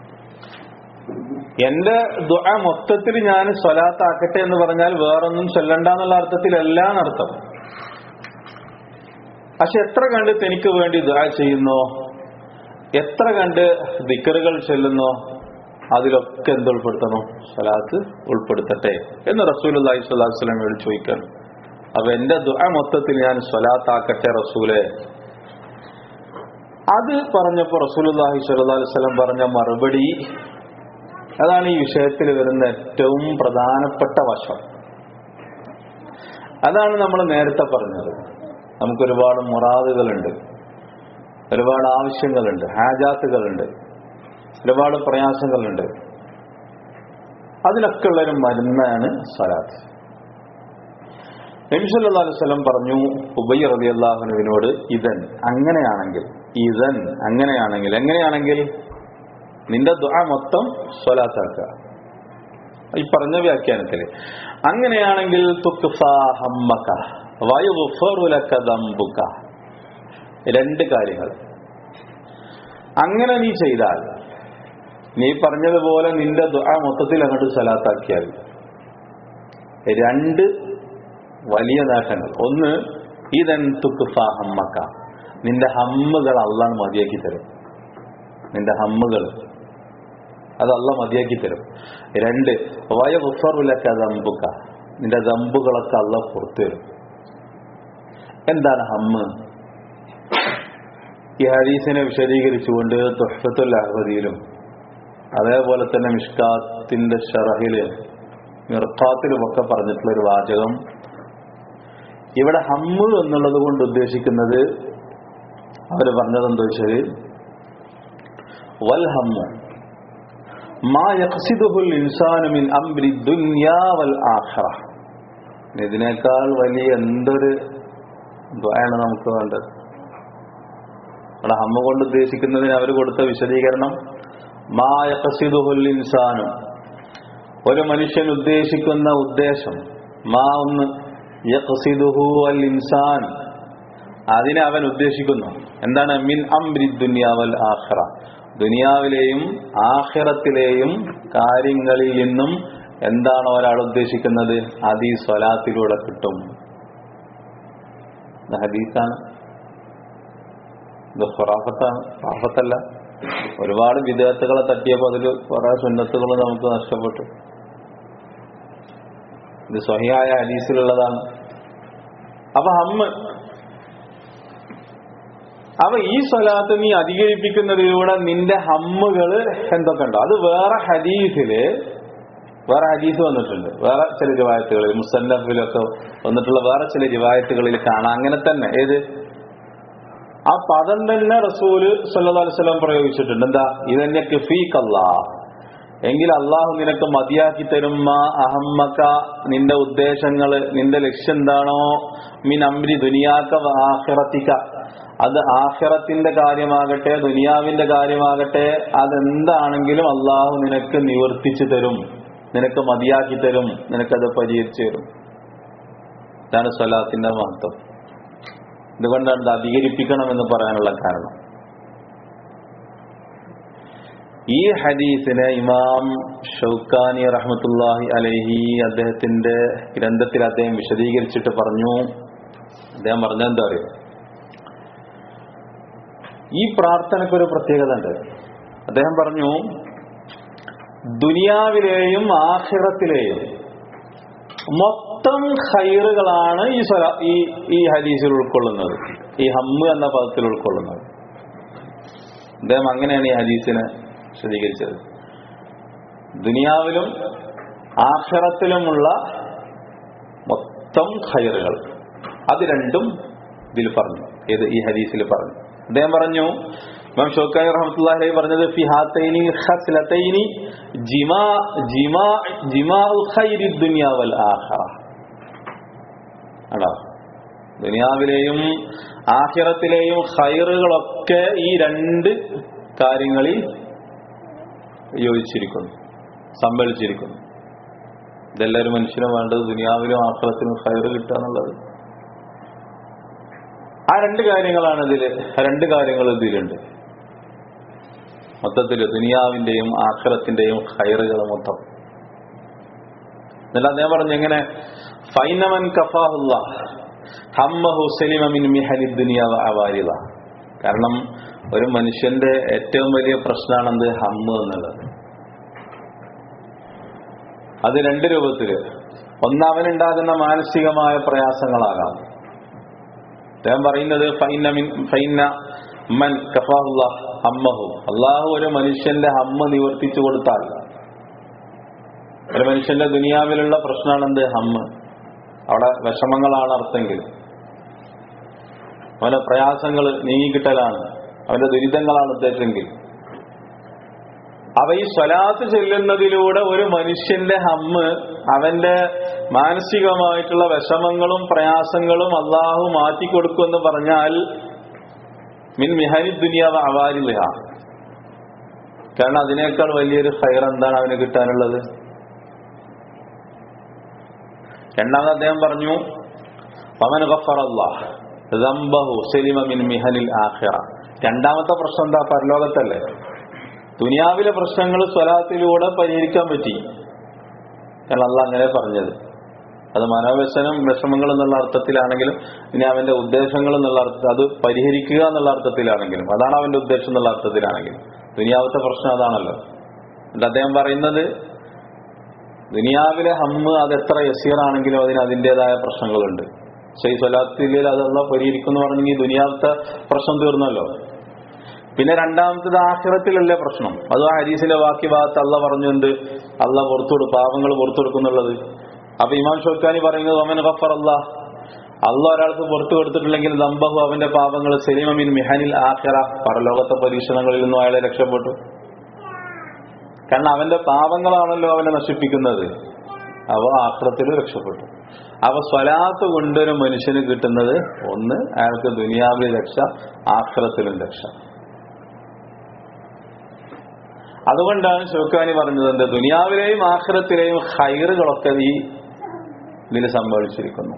എന്റെ ദുആ മൊത്തത്തിൽ ഞാൻ സ്വലാത്താക്കട്ടെ എന്ന് പറഞ്ഞാൽ വേറൊന്നും ചൊല്ലണ്ട എന്നുള്ള അർത്ഥത്തിലല്ല എന്നർത്ഥം പക്ഷെ എത്ര കണ്ട് തനിക്ക് വേണ്ടി ദുആ ചെയ്യുന്നോ എത്ര കണ്ട് ദിക്കറുകൾ ചെല്ലുന്നോ അതിലൊക്കെ എന്ത് ഉൾപ്പെടുത്തണം സ്വലാത്ത് ഉൾപ്പെടുത്തട്ടെ എന്ന് റസൂലി സ്വലാഹു വസ്ലമയോട് ചോദിക്കണം അപ്പൊ എന്റെ ദുആ മൊത്തത്തിൽ ഞാൻ സ്വലാത്താക്കട്ടെ റസൂലെ അത് പറഞ്ഞപ്പോ റസൂലുല്ലാഹി സ്വല്ലല്ലാഹി അലൈഹി വസല്ലം പറഞ്ഞ മറുപടി അതാണ് ഈ വിഷയത്തിൽ വരുന്ന ഏറ്റവും പ്രധാനപ്പെട്ട വശം അതാണ് നമ്മൾ നേരത്തെ പറഞ്ഞത് നമുക്ക് ഒരുപാട് മുറാദുകളുണ്ട് ഒരുപാട് ആവശ്യങ്ങളുണ്ട് ഹാജാത്തുകളുണ്ട് ഒരുപാട് പ്രയാസങ്ങളുണ്ട് അതിനൊക്കെ ഉള്ളൊരു മരുന്നാണ് സ്വലാത്ത് നബിസല്ലാ അലുസലം പറഞ്ഞു ഉബൈ റബി അള്ളാഹുനുവിനോട് ഇതൻ അങ്ങനെയാണെങ്കിൽ ഇതൻ അങ്ങനെയാണെങ്കിൽ എങ്ങനെയാണെങ്കിൽ നിന്റെ ദുആ മൊത്തം സ്വലാത്താക്കുക ഈ പറഞ്ഞ വ്യാഖ്യാനത്തില് അങ്ങനെയാണെങ്കിൽ തുക്ഫാ ഹമ്മക വയുഗ്ഫറു ലക ദംബുക രണ്ട് കാര്യങ്ങൾ അങ്ങനെ നീ ചെയ്താൽ നീ പറഞ്ഞതുപോലെ നിന്റെ ദുആ മൊത്തത്തിൽ അങ്ങോട്ട് സ്വലാത്താക്കിയാൽ രണ്ട് വലിയ നേട്ടങ്ങൾ ഒന്ന് ഇതൻ തുക്ഫാ ഹമ്മക്ക നിന്റെ ഹമ്മുകൾ അള്ളാൻ മതിയാക്കി തരും നിന്റെ ഹമ്മുകൾ അത് അള്ള മതിയാക്കി തരും രണ്ട് വയഫറുലക്ക ദമ്പുക്ക നിന്റെ ദമ്പുകളൊക്കെ അള്ള പുറത്തു തരും എന്താണ് ഹമ്മ് ഈ ഹരീസിനെ വിശദീകരിച്ചുകൊണ്ട് തുഹഫത്തുൽ അഹ്വദിയിലും അതേപോലെ തന്നെ മിഷ്കാത്തിന്റെ ഷറഹില് മിർക്കാത്തിലും ഒക്കെ പറഞ്ഞിട്ടുള്ള ഒരു വാചകം ഇവിടെ ഹമ്മ് എന്നുള്ളത് കൊണ്ട് ഉദ്ദേശിക്കുന്നത് അവര് പറഞ്ഞത് എന്താ വെച്ചാല് വൽ ഹമ്മു മാ യഖ്സിദുഹുൽ ഇൻസാനു മിൻ അംരി ദുനിയാ വൽ ആഖിറ ഇതിനേക്കാൾ വലിയ എന്തൊരു ദ്വായാണ് നമുക്ക് വേണ്ടത് അവിടെ ഹമ്മ കൊണ്ട് ഉദ്ദേശിക്കുന്നതിന് അവർ കൊടുത്ത വിശദീകരണം മാ യഖ്സിദുഹുൽ ഇൻസാനു ഒരു മനുഷ്യൻ ഉദ്ദേശിക്കുന്ന ഉദ്ദേശം മാ ഒന്ന് യഖ്സിദുഹു അൽ ഇൻസാൻ അതിനെ അവൻ ഉദ്ദേശിക്കുന്നു എന്താണ് മിൻ അംരി ദുനിയാവൽ ആഖിറ ദുനിയാവിലെയും ആഖിറത്തിലെയും കാര്യങ്ങളിൽ നിന്നും എന്താണ് ഒരാൾ ഉദ്ദേശിക്കുന്നത് അത് ഈ സ്വലാത്തിലൂടെ കിട്ടും ഇത് ഹദീസാണ് ഇത് ഖുറാഫത്താണ് ഖുറാഫത്തല്ല ഒരുപാട് വിദേഹത്തുകളെ തട്ടിയപ്പോൾ അതിൽ കുറെ സുന്നത്തുകൾ നമുക്ക് നഷ്ടപ്പെട്ടു ഇത് സ്വഹിയായ ഹദീസിലുള്ളതാണ് അപ്പൊ ഹമ്മ അപ്പൊ ഈ സ്വലാത്ത് നീ അധികരിപ്പിക്കുന്നതിലൂടെ നിന്റെ ഹമ്മുകള് എന്തൊക്കെ ഉണ്ടോ അത് വേറെ ഹദീസില് വേറെ ഹദീസ് വന്നിട്ടുണ്ട് വേറെ ചില റിവായത്തുകളിൽ മുസന്നഫിലൊക്കെ വന്നിട്ടുള്ള വേറെ ചില റിവായത്തുകളിൽ കാണാം അങ്ങനെ തന്നെ ഏത് ആ പദം തന്നെ റസൂല് സല്ലല്ലാഹു അലൈഹി വസല്ലം പ്രയോഗിച്ചിട്ടുണ്ട് എന്താ ഇതെന്നെ കഫീഖല്ലാ എങ്കിൽ അള്ളാഹു നിനക്ക് മതിയാക്കി തരുമ്മ അഹമ്മക്ക നിന്റെ ഉദ്ദേശങ്ങള് നിന്റെ ലക്ഷ്യം എന്താണോ മിൻ അമ്രി ദുനിയാക്ക ആഖിറത്തിക്ക അത് ആഖിറത്തിന്റെ കാര്യമാകട്ടെ ദുനിയാവിന്റെ കാര്യമാകട്ടെ അതെന്താണെങ്കിലും അള്ളാഹു നിനക്ക് നിവർത്തിച്ചു തരും നിനക്ക് മതിയാക്കി തരും നിനക്കത് പരിഹരിച്ചു തരും ഇതാണ് സ്വലാത്തിന്റെ മഹത്വം ഇതുകൊണ്ടാണ് ഇത് അധികരിപ്പിക്കണമെന്ന് പറയാനുള്ള കാരണം ഈ ഹദീസിനെ ഇമാം ഷൗക്കാനി റഹ്മത്തുല്ലാഹി അലഹി അദ്ദേഹത്തിന്റെ ഗ്രന്ഥത്തിൽ അദ്ദേഹം വിശദീകരിച്ചിട്ട് പറഞ്ഞു അദ്ദേഹം പറഞ്ഞ എന്താ പറയുക ഈ പ്രാർത്ഥനയ്ക്കൊരു പ്രത്യേകത ഉണ്ട് അദ്ദേഹം പറഞ്ഞു ദുനിയാവിലെയും ആഖിറത്തിലെയും മൊത്തം ഖൈറുകളാണ് ഈ സ്വല ഈ ഈ ഹദീസിൽ ഉൾക്കൊള്ളുന്നത് ഈ ഹമ്മ് എന്ന പദത്തിൽ ഉൾക്കൊള്ളുന്നത് അദ്ദേഹം അങ്ങനെയാണ് ഈ ഹദീസിനെ വിശദീകരിച്ചത് ദുനിയാവിലും ആഖിറത്തിലുമുള്ള മൊത്തം ഖൈറുകൾ അത് രണ്ടും ഇതിൽ പറഞ്ഞു ഏത് ഈ ഹദീസിൽ പറഞ്ഞു അദ്ദേഹം പറഞ്ഞു ഇമാം ഷോക്കായി റഹ്മത്തുള്ളാഹി അലൈഹി പറഞ്ഞത് ഫി ഹാത്തൈനി ഖസ്ലതൈനി ജിമാ ജിമാ ജിമാഉൽ ഖൈരി ദുനിയ വൽ ആഖിറ ആണോ ദുനിയാവിലെയും ആഖിറത്തിലെയും ഖൈറുകളൊക്കെ ഈ രണ്ട് കാര്യങ്ങളിൽ യോജിച്ചിരിക്കുന്നു സമ്മേളിച്ചിരിക്കുന്നു ഇതെല്ലാവരും മനുഷ്യനും വേണ്ടത് ദുനിയാവിലും ആഖിറത്തിലും ഖൈറ് കിട്ടുക എന്നുള്ളത് ആ രണ്ട് കാര്യങ്ങളാണ് ഇതില് രണ്ട് കാര്യങ്ങൾ ഇതിലുണ്ട് മൊത്തത്തിൽ ദുനിയാവിന്റെയും ആഖിറത്തിന്റെയും ഖൈറുകൾ മൊത്തം എന്നിട്ട് അദ്ദേഹം പറഞ്ഞു എങ്ങനെ ഫൈനമൻ കഫാഹുല്ല ഹമ്മഹു സലിമ മിൻ മിഹലി ദുനിയ അവാരിത കാരണം ഒരു മനുഷ്യന്റെ ഏറ്റവും വലിയ പ്രശ്നമാണെന്ത് ഹമ്മ് എന്നുള്ളത് അത് രണ്ട് രൂപത്തില് ഒന്ന് അവനുണ്ടാകുന്ന മാനസികമായ പ്രയാസങ്ങളാകാം അദ്ദേഹം പറയുന്നത് ഫൈന മിൻ ഫൈന മൻ കഫാഹുല്ല ഹമ്മഹു അള്ളാഹു ഒരു മനുഷ്യന്റെ ഹമ്മ നിവർത്തിച്ചു കൊടുത്താൽ ഒരു മനുഷ്യന്റെ ദുനിയാവിലുള്ള പ്രശ്നമാണെന്ത് ഹമ്മ് അവിടെ വിഷമങ്ങളാണ് അർത്ഥമെങ്കിൽ അവന്റെ പ്രയാസങ്ങൾ നീങ്ങിക്കിട്ടലാണ് അവന്റെ ദുരിതങ്ങളാണ് ഉദ്ദേശമെങ്കിൽ അവ ഈ സ്വലാത്ത് ചെല്ലുന്നതിലൂടെ ഒരു മനുഷ്യന്റെ ഹമ്മ് അവന്റെ മാനസികമായിട്ടുള്ള വിഷമങ്ങളും പ്രയാസങ്ങളും അള്ളാഹു മാറ്റിക്കൊടുക്കുമെന്ന് പറഞ്ഞാൽ മിൻ മിഹനി ദുനിയാവ് അവാരില്ല കാരണം അതിനേക്കാൾ വലിയൊരു ഫയർ എന്താണ് അവന് കിട്ടാനുള്ളത് രണ്ടാമത് അദ്ദേഹം പറഞ്ഞു പവൻ ഗഫർ അള്ളാഹ് സലിമ മിൻ മിഹനിൽ ആഖിറ രണ്ടാമത്തെ പ്രശ്നം എന്താ പരലോകത്തല്ലേ ദുനിയാവിലെ പ്രശ്നങ്ങൾ സ്വലാത്തിലൂടെ പരിഹരിക്കാൻ പറ്റി കാരണം അല്ല അങ്ങനെ പറഞ്ഞത് അത് മനോവ്യസനം വിഷമങ്ങൾ എന്നുള്ള അർത്ഥത്തിലാണെങ്കിലും ഇനി അവന്റെ ഉദ്ദേശങ്ങൾ എന്നുള്ള അർത്ഥത്തിൽ അത് പരിഹരിക്കുക എന്നുള്ള അർത്ഥത്തിലാണെങ്കിലും അതാണ് അവന്റെ ഉദ്ദേശം എന്നുള്ള അർത്ഥത്തിലാണെങ്കിലും ദുനിയാവത്തെ പ്രശ്നം അതാണല്ലോ എന്നിട്ട് അദ്ദേഹം പറയുന്നത് ദുനിയാവിലെ ഹമ്മ് അത് എത്ര യസീറാണെങ്കിലും അതിന് അതിൻ്റെതായ പ്രശ്നങ്ങളുണ്ട് പക്ഷേ ഈ സ്വലാത്തിൽ അതല്ല പരിഹരിക്കുന്നു പറഞ്ഞെങ്കിൽ ദുനിയാവത്തെ പ്രശ്നം തീർന്നല്ലോ പിന്നെ രണ്ടാമത്തത് ആഖിറത്തിലല്ലേ പ്രശ്നം അത് ആ ഹരീസിന്റെ ബാക്കി ഭാഗത്ത് അല്ല പറഞ്ഞുകൊണ്ട് അല്ല പുറത്തുകൊടു പാവങ്ങൾ പുറത്തു കൊടുക്കുന്നുള്ളത് അപ്പൊ ഇമാം ഷോക്കാനി പറയുന്നത് ഒമൻ ഗഫർ അല്ല അല്ല ഒരാൾക്ക് പുറത്തു കൊടുത്തിട്ടില്ലെങ്കിൽ ദമ്പഹു അവന്റെ പാപങ്ങൾ സലീമമിൻ മിഹാനിൽ ആഖിറ പരലോകത്തെ പരീക്ഷണങ്ങളിൽ നിന്നും അയാളെ രക്ഷപ്പെട്ടു കാരണം അവന്റെ പാപങ്ങളാണല്ലോ അവനെ നശിപ്പിക്കുന്നത് അവ ആഖിറത്തിൽ രക്ഷപ്പെട്ടു അവ സ്വലാത്ത് കൊണ്ടൊരു മനുഷ്യന് കിട്ടുന്നത് ഒന്ന് അയാൾക്ക് ദുനിയാവിലെ രക്ഷ ആഖിറത്തിലും രക്ഷ അതുകൊണ്ടാണ് ഷോക്കാനി പറഞ്ഞത് എന്ത് ദുനിയാവിലെയും ആഖിറത്തിലെയും ഹൈറുകളൊക്കെ ഈ ഇതിൽ സംഭവിച്ചിരിക്കുന്നു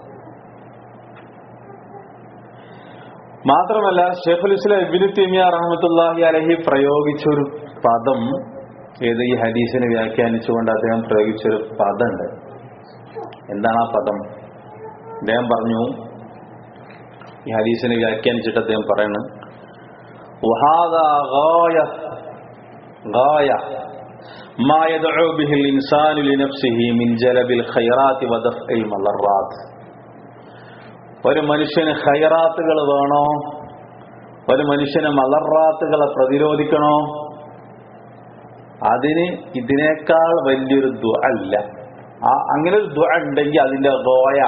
മാത്രമല്ല ഷെയ്ഖുൽ ഇസ്ലാം ഇബിനു തിമിയ റഹമത്തുല്ലാഹി അലഹി പ്രയോഗിച്ചൊരു പദം ഏത് ഈ ഹദീസിനെ വ്യാഖ്യാനിച്ചുകൊണ്ട് അദ്ദേഹം പ്രയോഗിച്ചൊരു പദമുണ്ട് എന്താണ് ആ പദം അദ്ദേഹം പറഞ്ഞു ഈ ഹദീസിനെ വ്യാഖ്യാനിച്ചിട്ട് അദ്ദേഹം പറയുന്നത് وهذا غاية غاية ما يدعو به الإنسان لنفسه من جلب الخيرات ودفع المضرات ഒരു മനുഷ്യന് ഖൈറാത്തുകൾ വേണോ ഒരു മനുഷ്യന് മലറാത്തുകളെ പ്രതിരോധിക്കണോ അതിന് ഇതിനേക്കാൾ വലിയൊരു ദുഃ അല്ല ആ അങ്ങനെ ഒരു ദുഃ ഉണ്ടെങ്കിൽ അതിന്റെ ഗോയ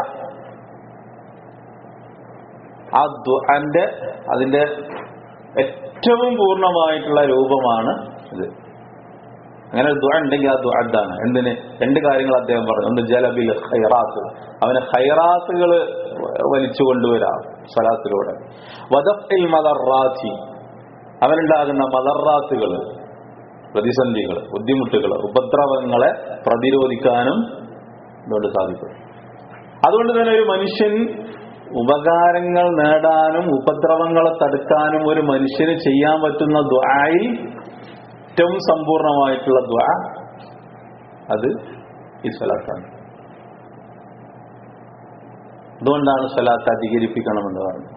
ആ ദുഃഖന്റെ അതിന്റെ ഏറ്റവും പൂർണ്ണമായിട്ടുള്ള രൂപമാണ് ഇത് അങ്ങനെ ഒരു ദുആ ഉണ്ടെങ്കിൽ ആ ദുആ ഇതാണ് എന്തിന് രണ്ട് കാര്യങ്ങൾ അദ്ദേഹം പറഞ്ഞു ഒന്ന് ജലബിൽ ഹൈറാത്ത് അവന് ഹൈറാത്തുകൾ വലിച്ചു കൊണ്ടുവരാം സ്വലാത്തിലൂടെ വദഫിൽ മദറാത്തി അവനുണ്ടാകുന്ന മദറാത്തുകൾ പ്രതിസന്ധികൾ ബുദ്ധിമുട്ടുകൾ ഉപദ്രവങ്ങളെ പ്രതിരോധിക്കാനും ഇതുകൊണ്ട് സാധിക്കും അതുകൊണ്ട് തന്നെ ഒരു മനുഷ്യൻ ഉപകാരങ്ങൾ നേടാനും ഉപദ്രവങ്ങളെ തടുക്കാനും ഒരു മനുഷ്യന് ചെയ്യാൻ പറ്റുന്ന ദ്വായിൽ ഏറ്റവും സമ്പൂർണമായിട്ടുള്ള ദ്വാ അത് ഈ സ്വലാത്താണ് അതുകൊണ്ടാണ് സ്വലാത്ത് അധികരിപ്പിക്കണമെന്ന് പറഞ്ഞത്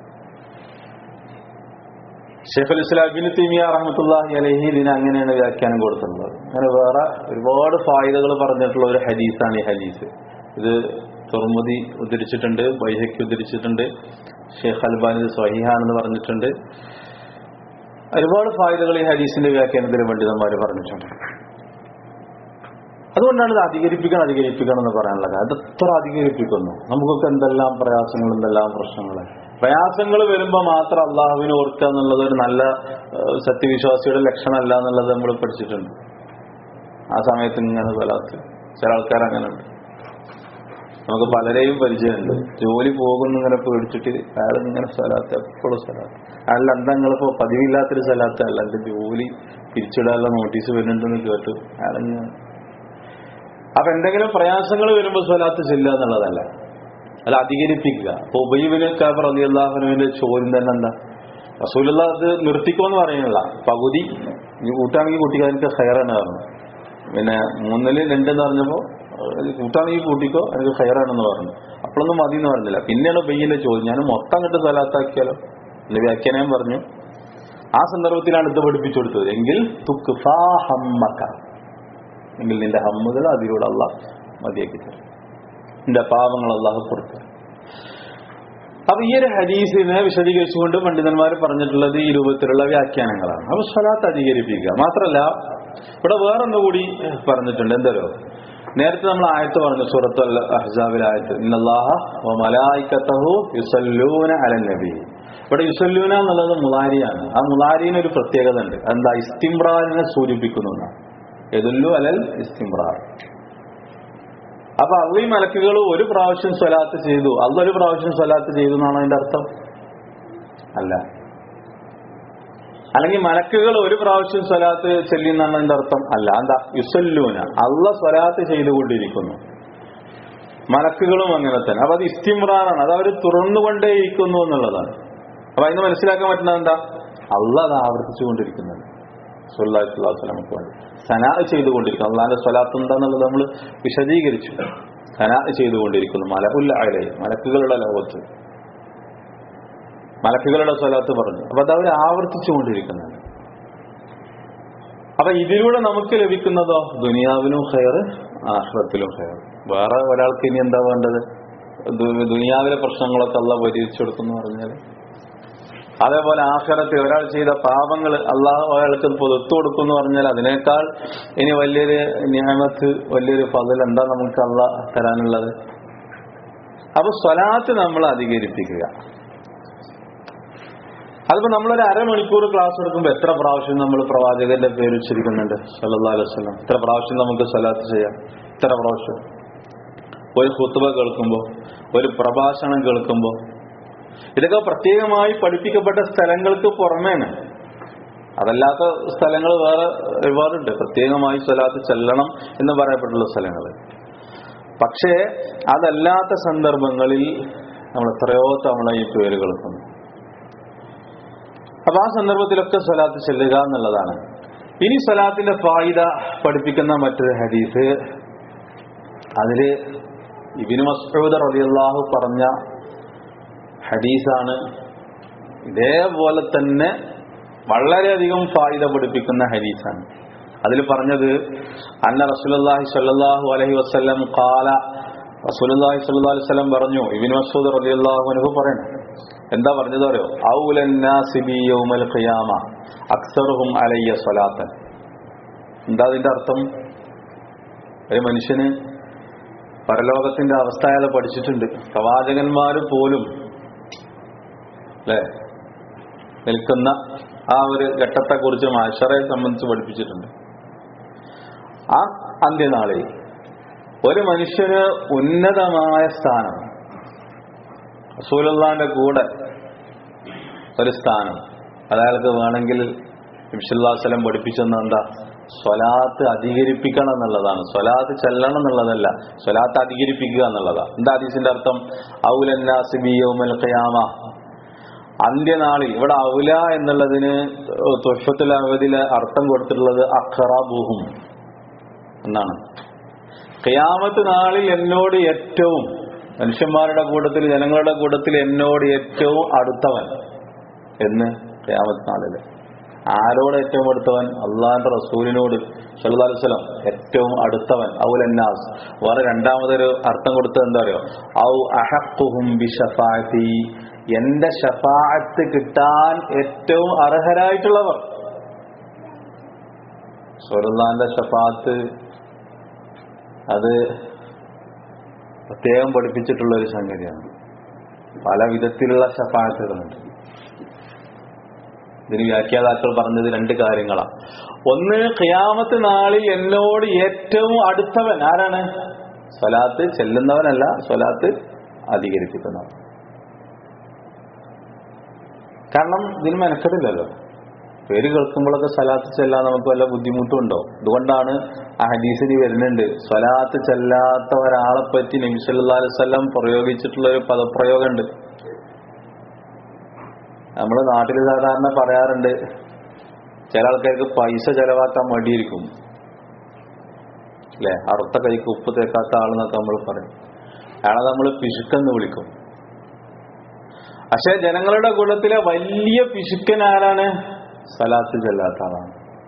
ഷെയ്ഖുൽ ഇസ്ലാം ബിൻ തിമിയ റഹ്മത്തുള്ളാഹി അലൈഹി ഇതിന് അങ്ങനെയാണ് വ്യാഖ്യാനം കൊടുത്തിട്ടുള്ളത് അങ്ങനെ വേറെ ഒരുപാട് ഫായിദകൾ പറഞ്ഞിട്ടുള്ള ഒരു ഹദീസാണ് ഈ ഹദീസ് ഇത് തുറമുദി ഉദ്ധരിച്ചിട്ടുണ്ട് ബൈഹയ്ക്ക് ഉദ്ധരിച്ചിട്ടുണ്ട് ഷെയ്ഖ് അൽബാനി സ്വഹിഹാണെന്ന് പറഞ്ഞിട്ടുണ്ട് ഒരുപാട് ഫായിദകൾ ഈ ഹദീസിന്റെ വ്യാഖ്യാനത്തിൽ പണ്ഡിതന്മാർ പറഞ്ഞിട്ടുണ്ട് അതുകൊണ്ടാണ് ഇത് അധികരിപ്പിക്കണം അധികരിപ്പിക്കണം എന്ന് പറയാനുള്ള കാര്യം അത് എത്ര അധികരിപ്പിക്കുന്നു നമുക്കൊക്കെ എന്തെല്ലാം പ്രയാസങ്ങൾ എന്തെല്ലാം പ്രശ്നങ്ങൾ പ്രയാസങ്ങൾ വരുമ്പോൾ മാത്രം അള്ളാഹുവിനെ ഓർക്കുക എന്നുള്ളത് ഒരു നല്ല ഏഹ്, സത്യവിശ്വാസിയുടെ ലക്ഷണമല്ല എന്നുള്ളത് നമ്മൾ പഠിച്ചിട്ടുണ്ട് ആ സമയത്ത് ഇങ്ങനെ വലാത്ത് ചില ആൾക്കാർ അങ്ങനെ ഉണ്ട് നമുക്ക് പലരെയും പരിചയമുണ്ട് ജോലി പോകുന്നു ഇങ്ങനെ പേടിച്ചിട്ട് അയാൾ ഇങ്ങനെ സ്ഥലത്ത് എപ്പോഴും സ്ഥലത്ത് അയാളുടെ എന്താ നിങ്ങളിപ്പോ പതിവില്ലാത്തൊരു സ്ഥലത്ത് അല്ല എന്റെ ജോലി പിരിച്ചിടാനുള്ള നോട്ടീസ് വരുന്നുണ്ടെന്ന് കേട്ടു അയാളിങ്ങനെ അപ്പൊ എന്തെങ്കിലും പ്രയാസങ്ങൾ വരുമ്പോൾ സ്വലാത്ത് ചെല്ലുക എന്നുള്ളതല്ല അത് അധികരിപ്പിക്കുക അപ്പൊ ഉബൈബിന് കാബർ അലി അള്ളാഹുനുവിന്റെ ചോദ്യം തന്നെ എന്താ റസൂലുള്ള അത് നിർത്തിക്കോന്ന് പറയുന്നില്ല പകുതി ഈ കൂട്ടാണെങ്കിൽ കുട്ടിക്കാർക്ക് ഹയറാണ് പറഞ്ഞു പിന്നെ മൂന്നില് രണ്ടെന്ന് പറഞ്ഞപ്പോ ഏഹ് കൂട്ടാണെങ്കിൽ കൂട്ടിക്കോ എനിക്ക് ഹയറാണെന്ന് പറഞ്ഞു അപ്പോഴൊന്നും മതി എന്ന് പറഞ്ഞില്ല പിന്നെയാണ് ബയ്യന്റെ ചോദ്യം ഞാൻ മൊത്തം കണ്ട് സ്വലാത്താക്കിയാലോ അല്ലെ വ്യാഖ്യാനം പറഞ്ഞു ആ സന്ദർഭത്തിലാണ് ഇത് പഠിപ്പിച്ചു കൊടുത്തത് എങ്കിൽ തുക്ഫാ ഹമ്മക്ക എങ്കിൽ നിന്റെ ഹമ്മുകൾ അതിലൂടെ അല്ല മതിയാക്കി തരും നിന്റെ പാവങ്ങൾ അള്ളാഹു പുറത്തു അപ്പൊ ഈ ഒരു ഹദീസിനെ വിശദീകരിച്ചുകൊണ്ട് പണ്ഡിതന്മാർ പറഞ്ഞിട്ടുള്ളത് ഈ രൂപത്തിലുള്ള വ്യാഖ്യാനങ്ങളാണ് അപ്പൊ സ്വലാത്ത് അധികരിപ്പിക്കുക മാത്രല്ല ഇവിടെ വേറൊന്നുകൂടി പറഞ്ഞിട്ടുണ്ട് എന്തോ നേരത്തെ നമ്മൾ ആയത്ത് പറഞ്ഞു സൂറത്ത് അൽ അഹ്സാബിൽ ആയത്ത് ഇന്നല്ലാഹ വ മലായിക്കത്തഹു യുസല്ലൂന അലൻ നബി ഇവിടെ യുസല്ലൂന എന്നുള്ളത് മുലാരിയാണ് ആ മുലാരിന് ഒരു പ്രത്യേകത ഉണ്ട് എന്താ ഇസ്തിംറാറിനെ സൂചിപ്പിക്കുന്നു എന്നാണ് എതുല്ലു അലൽ ഇസ്തിംറാർ അപ്പൊ അള്ള ഈ മലക്കുകൾ ഒരു പ്രാവശ്യം സ്വലാത്ത് ചെയ്തു അള്ള ഒരു പ്രാവശ്യം സ്വലാത്ത് ചെയ്തു എന്നാണ് അതിന്റെ അർത്ഥം അല്ല അല്ലെങ്കിൽ മലക്കുകൾ ഒരു പ്രാവശ്യം സ്വലാത്ത് ചെല്ലിയെന്നാണ് അതിന്റെ അർത്ഥം അല്ല എന്താ യുസല്ലൂന അള്ള സ്വലാത്ത് ചെയ്തുകൊണ്ടിരിക്കുന്നു മലക്കുകളും അങ്ങനെ തന്നെ അപ്പൊ അത് ഇസ്തിമ്രാറാണ് അത് അവർ തുറന്നുകൊണ്ടേയിരിക്കുന്നു എന്നുള്ളതാണ് അപ്പൊ അതിന് മനസ്സിലാക്കാൻ പറ്റുന്നത് എന്താ അള്ള അത് ആവർത്തിച്ചുകൊണ്ടിരിക്കുന്നുണ്ട് സുല്ലാസ്ലാമക്ക് വേണ്ടി സനാ ചെയ്തുകൊണ്ടിരിക്കുന്നു അള്ളാന്റെ സ്വലാത്ത് എന്താന്നുള്ളത് നമ്മൾ വിശദീകരിച്ചു സനാ ചെയ്തുകൊണ്ടിരിക്കുന്നു മല ഉല്ല അയലേ മലക്കുകളുടെ ലോകത്ത് മലക്കുകളുടെ സ്വലാത്ത് പറഞ്ഞു അപ്പൊ അത് അവർ ആവർത്തിച്ചുകൊണ്ടിരിക്കുന്നുണ്ട് അപ്പൊ ഇതിലൂടെ നമുക്ക് ലഭിക്കുന്നതോ ദുനിയാവിലും ഹെയർ ആഹ്റത്തിലും ഹെയർ വേറെ ഒരാൾക്ക് ഇനി എന്താ വേണ്ടത് ദു- ദുനിയാവിലെ പ്രശ്നങ്ങളൊക്കെ അല്ല പരിഹരിച്ചു കൊടുക്കുന്നു പറഞ്ഞാൽ അതേപോലെ ആഖിറത്തിൽ ഒരാൾ ചെയ്ത പാപങ്ങൾ അള്ളാഹു അയാൾക്ക് പുറത്തു കൊടുക്കും എന്ന് പറഞ്ഞാൽ അതിനേക്കാൾ ഇനി വലിയൊരു നിയമത്ത് വലിയൊരു ഫതിൽ എന്താ നമുക്ക് അള്ള തരാനുള്ളത് അപ്പൊ സ്വലാത്ത് നമ്മൾ അധികരിപ്പിക്കുക അതിപ്പോ നമ്മളൊരു അരമണിക്കൂർ ക്ലാസ് എടുക്കുമ്പോൾ എത്ര പ്രാവശ്യം നമ്മൾ പ്രവാചകന്റെ പേര് ഉച്ചരിക്കുന്നുണ്ട് സല്ലല്ലാഹു അലൈഹി വസല്ലം എത്ര പ്രാവശ്യം നമുക്ക് സ്വലാത്ത് ചെയ്യാം എത്ര പ്രാവശ്യം ഒരു ഹുത്തുബ കേൾക്കുമ്പോൾ ഒരു പ്രഭാഷണം കേൾക്കുമ്പോൾ ഇതൊക്കെ പ്രത്യേകമായി പഠിപ്പിക്കപ്പെട്ട സ്ഥലങ്ങൾക്ക് പുറമേണ് അതല്ലാത്ത സ്ഥലങ്ങൾ വേറെ ഒരുപാടുണ്ട് പ്രത്യേകമായി സ്വലാത്ത് ചെല്ലണം എന്ന് പറയപ്പെട്ടുള്ള സ്ഥലങ്ങൾ പക്ഷേ അതല്ലാത്ത സന്ദർഭങ്ങളിൽ നമ്മൾ എത്രയോ തവണ ഈ പേര് കേൾക്കുന്നു അപ്പൊ ആ സന്ദർഭത്തിലൊക്കെ സ്വലാത്ത് ചെല്ലുക എന്നുള്ളതാണ് ഇനി സ്വലാത്തിന്റെ ഫായിദ പഠിപ്പിക്കുന്ന മറ്റൊരു ഹദീസ് അതില് ഇബിന് മസ്ഊദ് റളിയല്ലാഹു പറഞ്ഞ ഹദീസാണ് ഇതേപോലെ തന്നെ വളരെയധികം ഫായിദ പഠിപ്പിക്കുന്ന ഹദീസാണ് അതിൽ പറഞ്ഞത് അന്ന റസൂലുള്ളാഹി സ്വല്ലല്ലാഹു അലൈഹി വസല്ലം ഖാല റസൂലുള്ളാഹി സ്വല്ലല്ലാഹു അലൈഹി വസല്ലം പറഞ്ഞു ഇബ്നു മസ്ഊദ് റളിയല്ലാഹു അൻഹു പറയണം എന്താ പറഞ്ഞത് അറിയോ ഔലന്നാസി ബി യൗമൽ ഖിയാമ അക്സറുഹും അലയ്യ സ്വലാത്തൻ എന്താ അതിന്റെ അർത്ഥം ഒരു മനുഷ്യന് പരലോകത്തിന്റെ അവസ്ഥ അയാൾ പഠിച്ചിട്ടുണ്ട് പ്രവാചകന്മാർ പോലും അല്ലെ നിൽക്കുന്ന ആ ഒരു ഘട്ടത്തെക്കുറിച്ച് മാഷറെ സംബന്ധിച്ച് പഠിപ്പിച്ചിട്ടുണ്ട് ആ അന്ത്യനാളിൽ ഒരു മനുഷ്യന് ഉന്നതമായ സ്ഥാനം റസൂലുള്ളാന്റെ കൂടെ ഒരു സ്ഥാനം അയാൾക്ക് വേണമെങ്കിൽ നബിസ്വല്ലാസ്ലം പഠിപ്പിച്ചെന്ന് എന്താ സ്വലാത്ത് അധികരിപ്പിക്കണം എന്നുള്ളതാണ് സ്വലാത്ത് ചെല്ലണം എന്നുള്ളതല്ല സ്വലാത്ത് അധികരിപ്പിക്കുക എന്നുള്ളതാണ് എന്താ ഹദീസിന്റെ അർത്ഥം ഔലന്നാസിബിയോമൽ ഖിയാമ അന്ത്യനാളിൽ ഇവിടെ ഔല എന്നുള്ളതിന് തുഷത്തുൽ അവധിയിലെ അർത്ഥം കൊടുത്തിട്ടുള്ളത് അഖറബുഹും എന്നാണ് ഖിയാമത്ത് നാളിൽ എന്നോട് ഏറ്റവും മനുഷ്യന്മാരുടെ കൂട്ടത്തിൽ ജനങ്ങളുടെ കൂട്ടത്തിൽ എന്നോട് ഏറ്റവും അടുത്തവൻ എന്ന് ഖിയാമത്ത് നാളില് ആരോട് ഏറ്റവും അടുത്തവൻ അള്ളാഹിന്റെ റസൂലിനോട് സല്ലാസ്ലം ഏറ്റവും അടുത്തവൻ ഔലന്നാസ് വേറെ രണ്ടാമതൊരു അർത്ഥം കൊടുത്തത് എന്താ പറയുക ഔ അഹഖുഹും ബിഷഫാഅത്തി എന്റെ ഷഫാഅത്ത് കിട്ടാൻ ഏറ്റവും അർഹരായിട്ടുള്ളവർ സുറല്ലാന്റെ ഷഫാഅത്ത് അത് പ്രത്യേകം പഠിപ്പിച്ചിട്ടുള്ള ഒരു സംഗതിയാണ് പല വിധത്തിലുള്ള ഷഫായത്തുകളുണ്ട് ഇതിന് വ്യാഖ്യാതാക്കൾ പറഞ്ഞത് രണ്ട് കാര്യങ്ങളാണ് ഒന്ന് ഖിയാമത്ത് നാളിൽ എന്നോട് ഏറ്റവും അടുത്തവൻ ആരാണ് സ്വലാത്ത് ചെല്ലുന്നവനല്ല സ്വലാത്ത് അധികരിപ്പിക്കുന്നവൻ കാരണം ഇതിന് മെനക്കെടില്ലല്ലോ പേര് കേൾക്കുമ്പോഴൊക്കെ സ്വലാത്ത് ചെല്ലാൻ നമുക്ക് വല്ല ബുദ്ധിമുട്ടുണ്ടോ അതുകൊണ്ടാണ് ആ ഹദീസിന് വരുന്നുണ്ട് സ്വലാത്ത് ചെല്ലാത്ത ഒരാളെ പറ്റി നബി സല്ലല്ലാഹു അലൈഹി വസല്ലം പ്രയോഗിച്ചിട്ടുള്ള ഒരു പദപ്രയോഗമുണ്ട് നമ്മൾ നാട്ടിൽ സാധാരണ പറയാറുണ്ട് ചില ആൾക്കാർക്ക് പൈസ ചെലവാക്കാൻ മടിയിരിക്കും അല്ലെ അറുത്ത കൈക്ക് ഉപ്പ് തേക്കാത്ത ആളെന്നൊക്കെ നമ്മൾ പറയും അയാളെ നമ്മൾ പിശുക്കെന്ന് വിളിക്കും പക്ഷെ ജനങ്ങളുടെ കൂട്ടത്തിലെ വലിയ പിശുക്കൻ ആരാണ് സലാത്ത് ചെല്ലാത്ത ആളാണ്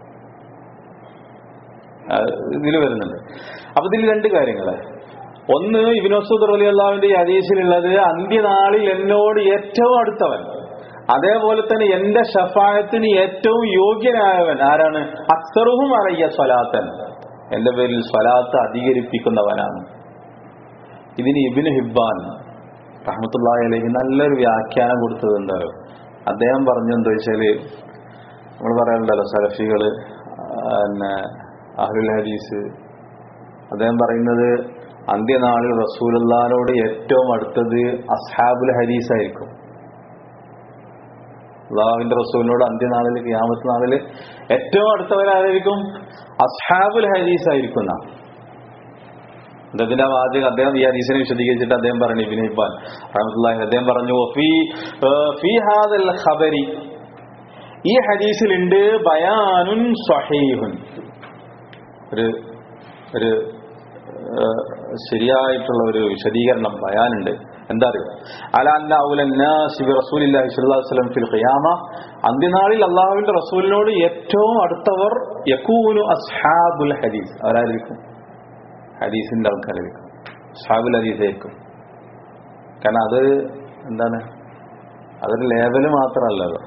ഇതിൽ വരുന്നുണ്ട് അപ്പൊ ഇതിൽ രണ്ട് കാര്യങ്ങള് ഒന്ന് ഇബിനോസുദ് അലി അള്ളാവിന്റെ ഈ ഹദീസിലുള്ളത് അന്ത്യനാളിൽ എന്നോട് ഏറ്റവും അടുത്തവൻ അതേപോലെ തന്നെ എന്റെ ഷഫായത്തിന് ഏറ്റവും യോഗ്യനായവൻ ആരാണ് അക്സറുഹും അറിയ സ്വലാത്തൻ എന്റെ പേരിൽ സ്വലാത്ത് അധികരിപ്പിക്കുന്നവനാണ് ഇതിന് ഇബിന് ഹിബാൻ റഹമത്തുള്ളാഹി അലൈഹി നല്ലൊരു വ്യാഖ്യാനം കൊടുത്തത് എന്തായാലും അദ്ദേഹം പറഞ്ഞെന്താ വെച്ചാല് നമ്മൾ പറയാറുണ്ടല്ലോ സലഫികള് പിന്നെ അഹ്ലുൽ ഹദീസ് അദ്ദേഹം പറയുന്നത് അന്ത്യനാളിൽ റസൂലുള്ളാനോട് ഏറ്റവും അടുത്തത് അസ്ഹാബുൽ ഹദീസ് ആയിരിക്കും അള്ളാഹുവിന്റെ റസൂലിനോട് അന്ത്യനാളിൽ ക്യാമത്ത് നാളില് ഏറ്റവും അടുത്തവരായിരിക്കും അസ്ഹാബുൽ ഹദീസ് ആയിരിക്കും എന്നാ അദ്ദേഹത്തിന്റെ വാചകം അദ്ദേഹം ഈ ഹദീസിനെ വിശദീകരിച്ചിട്ട് അദ്ദേഹം പറഞ്ഞു ഇബിൻ ഹിബാൻ റഹ്മത്തുള്ളാഹി അദ്ദേഹം പറഞ്ഞു ഫീ ഫീ ഹാദൽ ഖബരി ഈ ഹദീസിലുണ്ട് ബയാനുൻ സ്വഹീഹുൻ ഒരു ഒരു ശരിയായിട്ടുള്ള ഒരു വിശദീകരണം ബയാനുണ്ട് എന്താ അറിയോ അലാൻ ഫിൽ ഖിയാമ അന്ത്യനാളിൽ അള്ളാഹുവിന്റെ റസൂലിനോട് ഏറ്റവും അടുത്തവർ യക്കൂനു അസ്ഹാബുൽ ഹദീസ് അവരായിരിക്കും ഹദീസിന്റെ ആൾക്കാരായിരിക്കും അസ്ഹാബുൽ ഹദീസായിരിക്കും കാരണം അത് എന്താണ് അതൊരു ലേബല് മാത്രമല്ലല്ലോ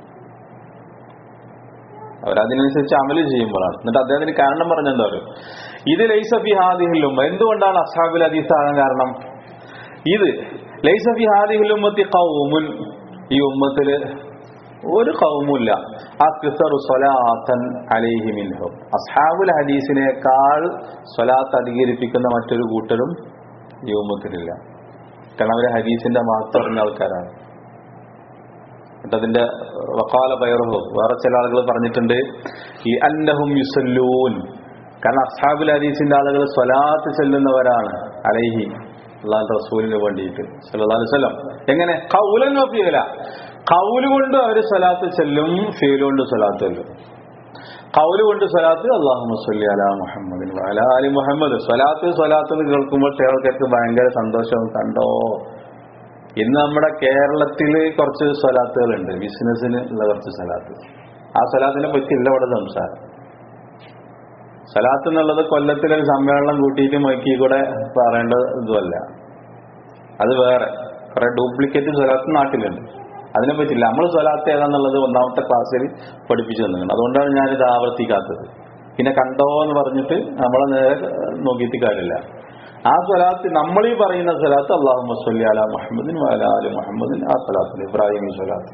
അവരതിനനുസരിച്ച് അമല് ചെയ്യുമ്പോഴാണ് എന്നിട്ട് അദ്ദേഹത്തിന് കാരണം പറഞ്ഞെന്താ പറയും ഇത് ലൈസഫി ഹാദിഹില്ലും എന്തുകൊണ്ടാണ് അസാബുൽ ഹദീസ് ആകാൻ കാരണം ഇത് ലൈസഫി ഹാദിഹില്ലുമ്മത്തി കൗമുൻ ഈ ഉമ്മത്തില് ഒരു കൗമുല്ല അക്സറു സ്വലാത്തൻ അലൈഹി മിൻഹും അസ്ഹാബുൽ ഹദീസിനേക്കാൾ സ്വലാത്ത് അധികരിപ്പിക്കുന്ന മറ്റൊരു കൂട്ടരും ഈ ഉമ്മത്തിലില്ല കാരണം അവര് ഹദീസിന്റെ മഹത്വം അറിഞ്ഞ ആൾക്കാരാണ് എന്നിട്ട് അതിന്റെ വക്കാല പയറുഹു വേറെ ചില ആളുകൾ പറഞ്ഞിട്ടുണ്ട് ഈ അന്നഹും യുസല്ലൂൻ കാരണം അസ്ഹാബുൽ ഹദീസിന്റെ ആളുകൾ സ്വലാത്ത് ചെല്ലുന്നവരാണ് അലൈഹി അള്ളാഹ് റസൂലിന് വേണ്ടിയിട്ട് സല്ലല്ലാഹു അലൈഹി വസല്ലം എങ്ങനെ കൗലൻ ഫീല കൗല് കൊണ്ട് അവർ സ്വലാത്ത് ചെല്ലും ഫീൽ കൊണ്ട് സ്വലാത്ത് ചെല്ലും കൗല് കൊണ്ട് സ്വലാത്ത് അള്ളാഹു സല്ലി അലാ മുഹമ്മദിൻ അലാ അലി മുഹമ്മദ് സ്വലാത്ത് സ്വലാത്ത് എന്ന് കേൾക്കുമ്പോൾ ചിലർക്കൊക്കെ ഭയങ്കര സന്തോഷം കണ്ടോ ഇന്ന് നമ്മുടെ കേരളത്തിൽ കുറച്ച് സ്വലാത്തുകളുണ്ട് ബിസിനസ്സിന് ഉള്ള കുറച്ച് സ്വലാത്ത് ആ സ്വലാത്തിനെ പറ്റി ഇല്ല ഇവിടെ സംസാരം സലാത്ത് എന്നുള്ളത് കൊല്ലത്തിലെ ഒരു സമ്മേളനം കൂട്ടിയിട്ട് മൈക്കി കൂടെ പറയേണ്ട ഇതുമല്ല അത് വേറെ കുറെ ഡ്യൂപ്ലിക്കേറ്റ് സ്വലാത്ത് നാട്ടിലുണ്ട് അതിനെ പറ്റില്ല നമ്മൾ സ്വലാത്ത് ഏതാന്നുള്ളത് ഒന്നാമത്തെ ക്ലാസ്സിൽ പഠിപ്പിച്ചു തന്നിട്ടുണ്ട് അതുകൊണ്ടാണ് ഞാനിത് ആവർത്തിക്കാത്തത് പിന്നെ കണ്ടോ എന്ന് പറഞ്ഞിട്ട് നമ്മളെ നേരെ നോക്കിയിട്ട് കാര്യമില്ല ആ സ്വലാത്ത് നമ്മൾ ഈ പറയുന്ന സ്വലാത്ത് അള്ളാഹു മസ്ലി അല മുഹമ്മദിൻ അല അലി മുഹമ്മദിൻ ആ സ്വലാത്ത് ഇബ്രാഹിം ഈ സ്വലാത്ത്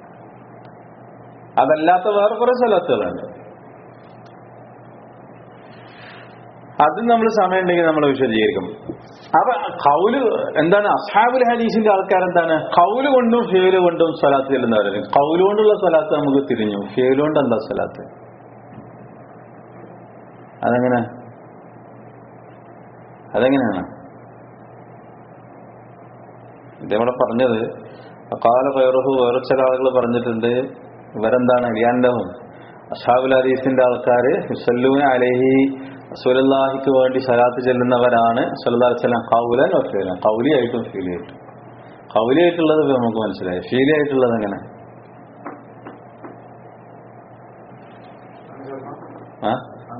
അതല്ലാത്ത വേറെ കുറെ സ്വലാത്തുകളുണ്ട് അത് നമ്മൾ സമയം ഉണ്ടെങ്കിൽ നമ്മൾ വിശദീകരിക്കും അപ്പൊ കൗല് എന്താണ് അസ്ഹാബുൽ ഹദീസിന്റെ ആൾക്കാരെന്താണ് കൗല് കൊണ്ടും ഫേല് കൊണ്ടും സ്വലാത്ത് ചെല്ലുന്നവരാണ് കൗല് കൊണ്ടുള്ള സ്വലാത്ത് നമുക്ക് തിരിഞ്ഞു ഫേല് കൊണ്ട് എന്താ സ്വലാത്ത് അതെങ്ങനെ അതെങ്ങനെയാണ് ഇതേവിടെ പറഞ്ഞത് കാല പയറുഹു വേറെ ചില ആളുകൾ പറഞ്ഞിട്ടുണ്ട് ഇവരെന്താണ് അലിയാണ്ടവും അഷാബുൽ ഹദീസിന്റെ ആൾക്കാര് മുസല്ലൂന അലഹി സുലല്ലാഹിക്ക് വേണ്ടി സലാത്ത് ചെല്ലുന്നവരാണ് സല്ലാ വസ്ലാം കൗലൻ ഫീല കൗലിയായിട്ടും ഫീലിയായിട്ടും കൗലിയായിട്ടുള്ളത് ഇപ്പൊ നമുക്ക് മനസ്സിലായി ഫീലിയായിട്ടുള്ളത് എങ്ങനെ ആ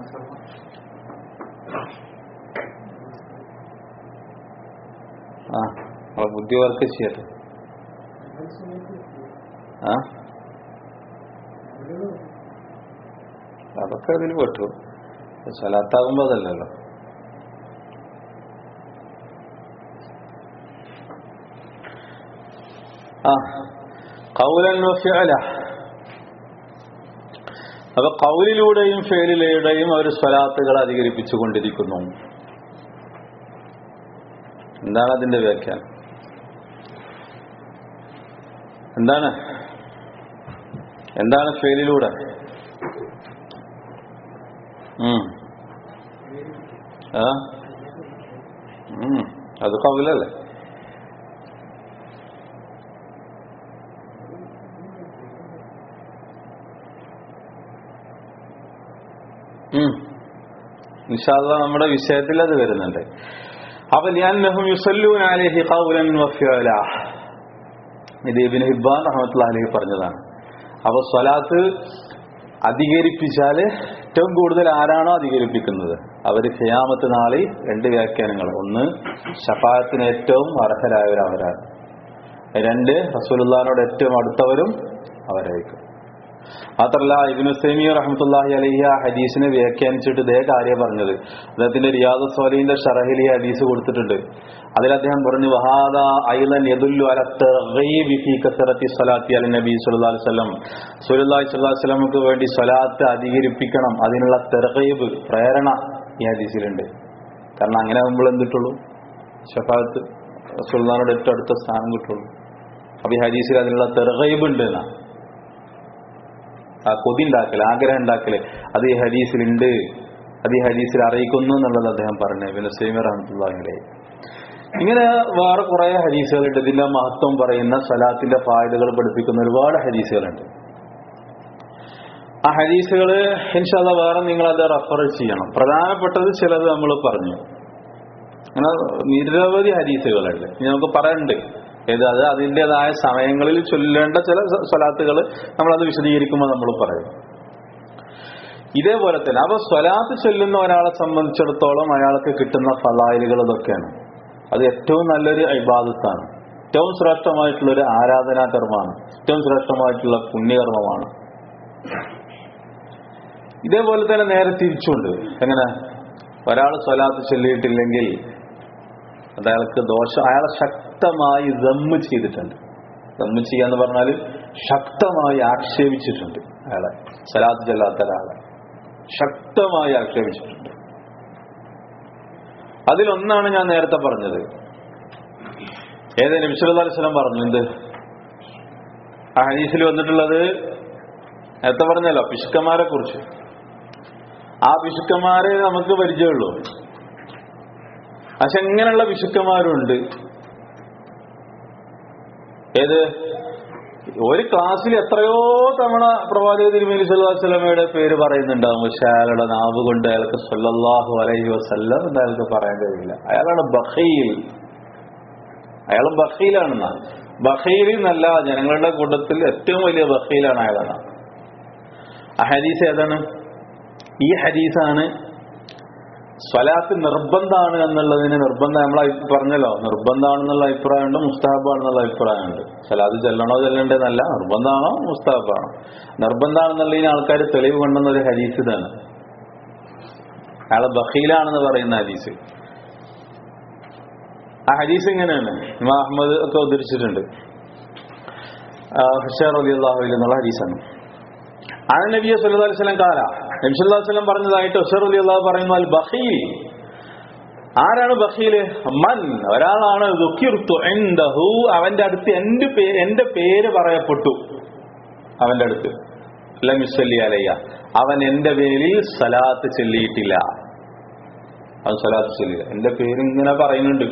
ആ നമ്മളെ ബുദ്ധി വർക്ക് ചെയ്യട്ടെ ആ അതൊക്കെ അതിൽ പെട്ടു സലാത്താകുമ്പോ അതല്ലല്ലോ ആ കൗലൻ ഫിഅല അപ്പൊ കൗലിലൂടെയും ഫേലിലൂടെയും അവർ സ്വലാത്തുകൾ അധികരിപ്പിച്ചു കൊണ്ടിരിക്കുന്നു എന്താണ് അതിന്റെ വ്യാഖ്യാനം എന്താണ് എന്താണ് ഫേലിലൂടെ ഉം. ആ ഉം. അത് കവിലല്ലേ ഉം. ഇൻഷാല്ല നമ്മുടെ വിഷയത്തിൽ അത് വരുന്നുണ്ട് അപ്പൊ ഞാൻ യുസല്ലൂൻ അലൈഹി ഖൗലൻ വഫിഅല ഇത് ഇബ്നു ഹിബ്ബാൻ റഹ്മത്തുള്ളാഹി അലൈഹി പറഞ്ഞതാണ് അപ്പൊ സ്വലാത്ത് അധികരിപ്പിച്ചാല് ഏറ്റവും കൂടുതൽ ആരാണോ അധികരിപ്പിക്കുന്നത് അവര് ഖിയാമത്ത് നാളിൽ രണ്ട് വ്യാഖ്യാനങ്ങൾ ഒന്ന് ഷഫായത്തിന് ഏറ്റവും അർഹരായവർ അവരാണ് രണ്ട് റസൂലുള്ളാഹിനോട് ഏറ്റവും അടുത്തവരും അവരായിരിക്കും മാത്രല്ല ഇബിനു സൈമിയ റഹ്മത്തുല്ലാഹി അലഹി ആ ഹദീസിനെ വ്യാഖ്യാനിച്ചിട്ട് ഇതേ കാര്യം പറഞ്ഞത് അദ്ദേഹത്തിന്റെ റിയാദ് സോലീന്റെ ഷറഹിലി ഹദീസ് കൊടുത്തിട്ടുണ്ട് അതിൽ അദ്ദേഹം പറഞ്ഞു വഹാദ ഐലൻ യദുല്ലു അല തർഗീബി ഫീ കസറത്തി സ്വലാത്തി അല നബി സല്ലല്ലാഹു അലൈഹി വസല്ലം സല്ലല്ലാഹു അലൈഹി വസല്ലമക്ക് വേണ്ടി സ്വലാത്ത് അധികരിപ്പിക്കണം അതിനുള്ള തെർഗീബ് പ്രേരണ ഈ ഹദീസിലുണ്ട് കാരണം അങ്ങനെ നമ്മൾ എന്തിട്ടുള്ളൂ ഷഫാത്ത് സുൽത്താനോട് ഏറ്റവും അടുത്ത സ്ഥാനം കിട്ടുള്ളൂ അപ്പൊ ഈ ഹദീസിൽ അതിനുള്ള തെർഗീബ് ഉണ്ട് എന്നാ ആ കൊതി ഉണ്ടാക്കല് ആഗ്രഹം ഉണ്ടാക്കല് അത് ഈ ഹദീസിലുണ്ട് അത് ഈ ഹദീസിൽ അറിയിക്കുന്നു എന്നുള്ളത് അദ്ദേഹം പറഞ്ഞു പിന്നെ സൈമർ റഹ്മത്തുള്ളാഹിലെ ഇങ്ങനെ വേറെ കുറെ ഹദീസുകളുണ്ട് ഇതിന്റെ മഹത്വം പറയുന്ന സലാത്തിന്റെ ഫായതകൾ പഠിപ്പിക്കുന്ന ഒരുപാട് ഹദീസുകളുണ്ട് ആ ഹദീസുകൾ ഇൻഷാല്ല വേറെ നിങ്ങൾ അത് റെഫർ ചെയ്യണം പ്രധാനപ്പെട്ടത് ചിലത് നമ്മൾ പറഞ്ഞു അങ്ങനെ നിരവധി ഹദീസുകളുണ്ട് ഇനി നമുക്ക് പറയാനുണ്ട് ഏത് അത് അതിൻ്റെതായ സമയങ്ങളിൽ ചൊല്ലേണ്ട ചില സ്വലാത്തുകൾ നമ്മളത് വിശദീകരിക്കുമ്പോൾ നമ്മൾ പറയും ഇതേപോലെ തന്നെ അപ്പൊ സ്വലാത്ത് ചൊല്ലുന്ന ഒരാളെ സംബന്ധിച്ചിടത്തോളം അയാൾക്ക് കിട്ടുന്ന ഫലായിലുകൾ ഇതൊക്കെയാണ് അത് ഏറ്റവും നല്ലൊരു ഇബാദത്താണ് ഏറ്റവും ശ്രേഷ്ഠമായിട്ടുള്ള ഒരു ആരാധനാകർമ്മമാണ് ഏറ്റവും ശ്രേഷ്ഠമായിട്ടുള്ള പുണ്യകർമ്മമാണ് ഇതേപോലെ തന്നെ നേരെ തിരിച്ചുണ്ട് എങ്ങനെ ഒരാൾ സ്വലാത്ത് ചൊല്ലിയിട്ടില്ലെങ്കിൽ അത് അയാൾക്ക് ദോഷം അയാളെ ശക്തമായി ദമ്മ് ചെയ്തിട്ടുണ്ട് ദമ്മ് ചെയ്യാന്ന് പറഞ്ഞാൽ ശക്തമായി ആക്ഷേപിച്ചിട്ടുണ്ട് അയാളെ സലാത്ത് ചെല്ലാത്ത ഒരാളെ ശക്തമായി ആക്ഷേപിച്ചിട്ടുണ്ട് അതിലൊന്നാണ് ഞാൻ നേരത്തെ പറഞ്ഞത് ഏത് നബിസ്വല്ലാസ്ലം പറഞ്ഞു എന്ത് ആ ഹദീസിൽ വന്നിട്ടുള്ളത് നേരത്തെ പറഞ്ഞല്ലോ പിശുക്കന്മാരെ കുറിച്ച് ആ പിശുക്കന്മാരെ നമുക്ക് പരിചയമുള്ളൂ പക്ഷെ എങ്ങനെയുള്ള വിശുക്കന്മാരുണ്ട് ഏത് ഒരു ക്ലാസ്സിൽ എത്രയോ തവണ പ്രവാചക തിരുമേനി സല്ലാസ്ലമയുടെ പേര് പറയുന്നുണ്ടാവും പക്ഷെ അയാളുടെ നാവ് കൊണ്ട് അയാൾക്ക് സല്ലല്ലാഹു അലൈഹി വസല്ലം എന്ന് അയാൾക്ക് പറയാൻ കഴിയില്ല അയാളാണ് ബഹീൽ അയാൾ ബഹീലാണെന്ന ബഹീൽ എന്നല്ല ജനങ്ങളുടെ കൂട്ടത്തിൽ ഏറ്റവും വലിയ ബഹീലാണ് അയാളാണ് ആ ഹദീസ് ഏതാണ് ഈ ഹദീസാണ് സ്വലാത്ത് നിർബന്ധമാണ് എന്നുള്ളതിന് നിർബന്ധം നമ്മൾ പറഞ്ഞല്ലോ നിർബന്ധമാണെന്നുള്ള അഭിപ്രായമുണ്ട് മുസ്താബാണെന്നുള്ള അഭിപ്രായമുണ്ട് സ്വലാത്ത് ചെല്ലണോ ചെല്ലണ്ടേന്നല്ല നിർബന്ധമാണോ മുസ്താബാണോ നിർബന്ധമാണെന്നുള്ളതിന് ആൾക്കാർ തെളിവ് കൊണ്ടുവന്ന ഒരു ഹദീസ് ഇതാണ് അയാളെ ബഹീലാണെന്ന് പറയുന്ന ഹദീസ് ആ ഹദീസ് ഇങ്ങനെയാണ് ഇമാം അഹമ്മദ് ഒക്കെ ഉദ്ധരിച്ചിട്ടുണ്ട് ഹുഷാർ അലി അള്ളാഹുവിൽ എന്നുള്ള ഹദീസാണ് ആണ് നബിയെ സല്ലു അലൈഹി സ്വലം കാല നബി സല്ലു വസ്ലം പറഞ്ഞതായിട്ട് ഹുഷർ അലി അള്ളാഹു പറയുന്നു അൽ ബഹീൽ ആരാണ് ബഹീല് മൻ ഒരാളാണ് ദുഃഖിർത്തു എന്തഹു അവന്റെ അടുത്ത് എന്റെ പേ എന്റെ പേര് പറയപ്പെട്ടു അവന്റെ അടുത്ത് ലമിസ്വല്ലി അലയ്യ അവൻ എന്റെ പേരിൽ സലാത്ത് ചൊല്ലിയിട്ടില്ല അവൻ സലാത്ത് ചൊല്ലില്ല എന്റെ പേര് ഇങ്ങനെ പറയുന്നുണ്ട്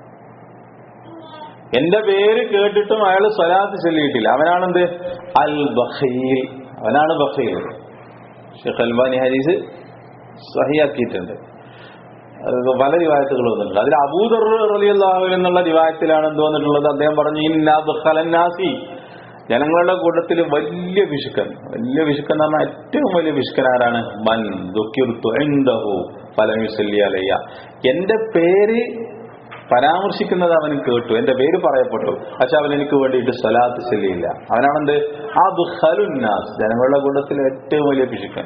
എന്റെ പേര് കേട്ടിട്ടും അയാൾ സ്വലാത്ത് ചൊല്ലിയിട്ടില്ല അവനാണെന്ത് അൽ ബഹീൽ അവനാണ് ബഹീൽ ഷെയ്ഖ് അൽബാനി ഹരീസ് സഹിയാക്കിയിട്ടുണ്ട് അത് പല റിവായത്തുകൾ വന്നിട്ടുണ്ട് അതിൽ അബൂദർ റലിയല്ലാഹു എന്നുള്ള റിവായത്തിലാണ് എന്ത് വന്നിട്ടുള്ളത് അദ്ദേഹം പറഞ്ഞു ഇന്നാസി ജനങ്ങളുടെ കൂട്ടത്തിൽ വലിയ പിശുക്കൻ വലിയ പിശുക്കൻ എന്ന് പറഞ്ഞാൽ ഏറ്റവും വലിയ പിശുക്കൻ ആരാണ് മൻ ദുഃഖിർത്തു എന്തഹു ഫലമിസല്ലിയലയ്യ എന്റെ പേര് പരാമർശിക്കുന്നത് അവൻ കേട്ടു എന്റെ പേര് പറയപ്പെട്ടു പക്ഷെ അവൻ എനിക്ക് വേണ്ടിയിട്ട് സ്വലാത്ത് ചെല്ലിയില്ല അവനാണെന്ത് ആ ദുഃഖലുന്നാസ് ജനങ്ങളുടെ കൂട്ടത്തിൽ ഏറ്റവും വലിയ പിശുക്കൻ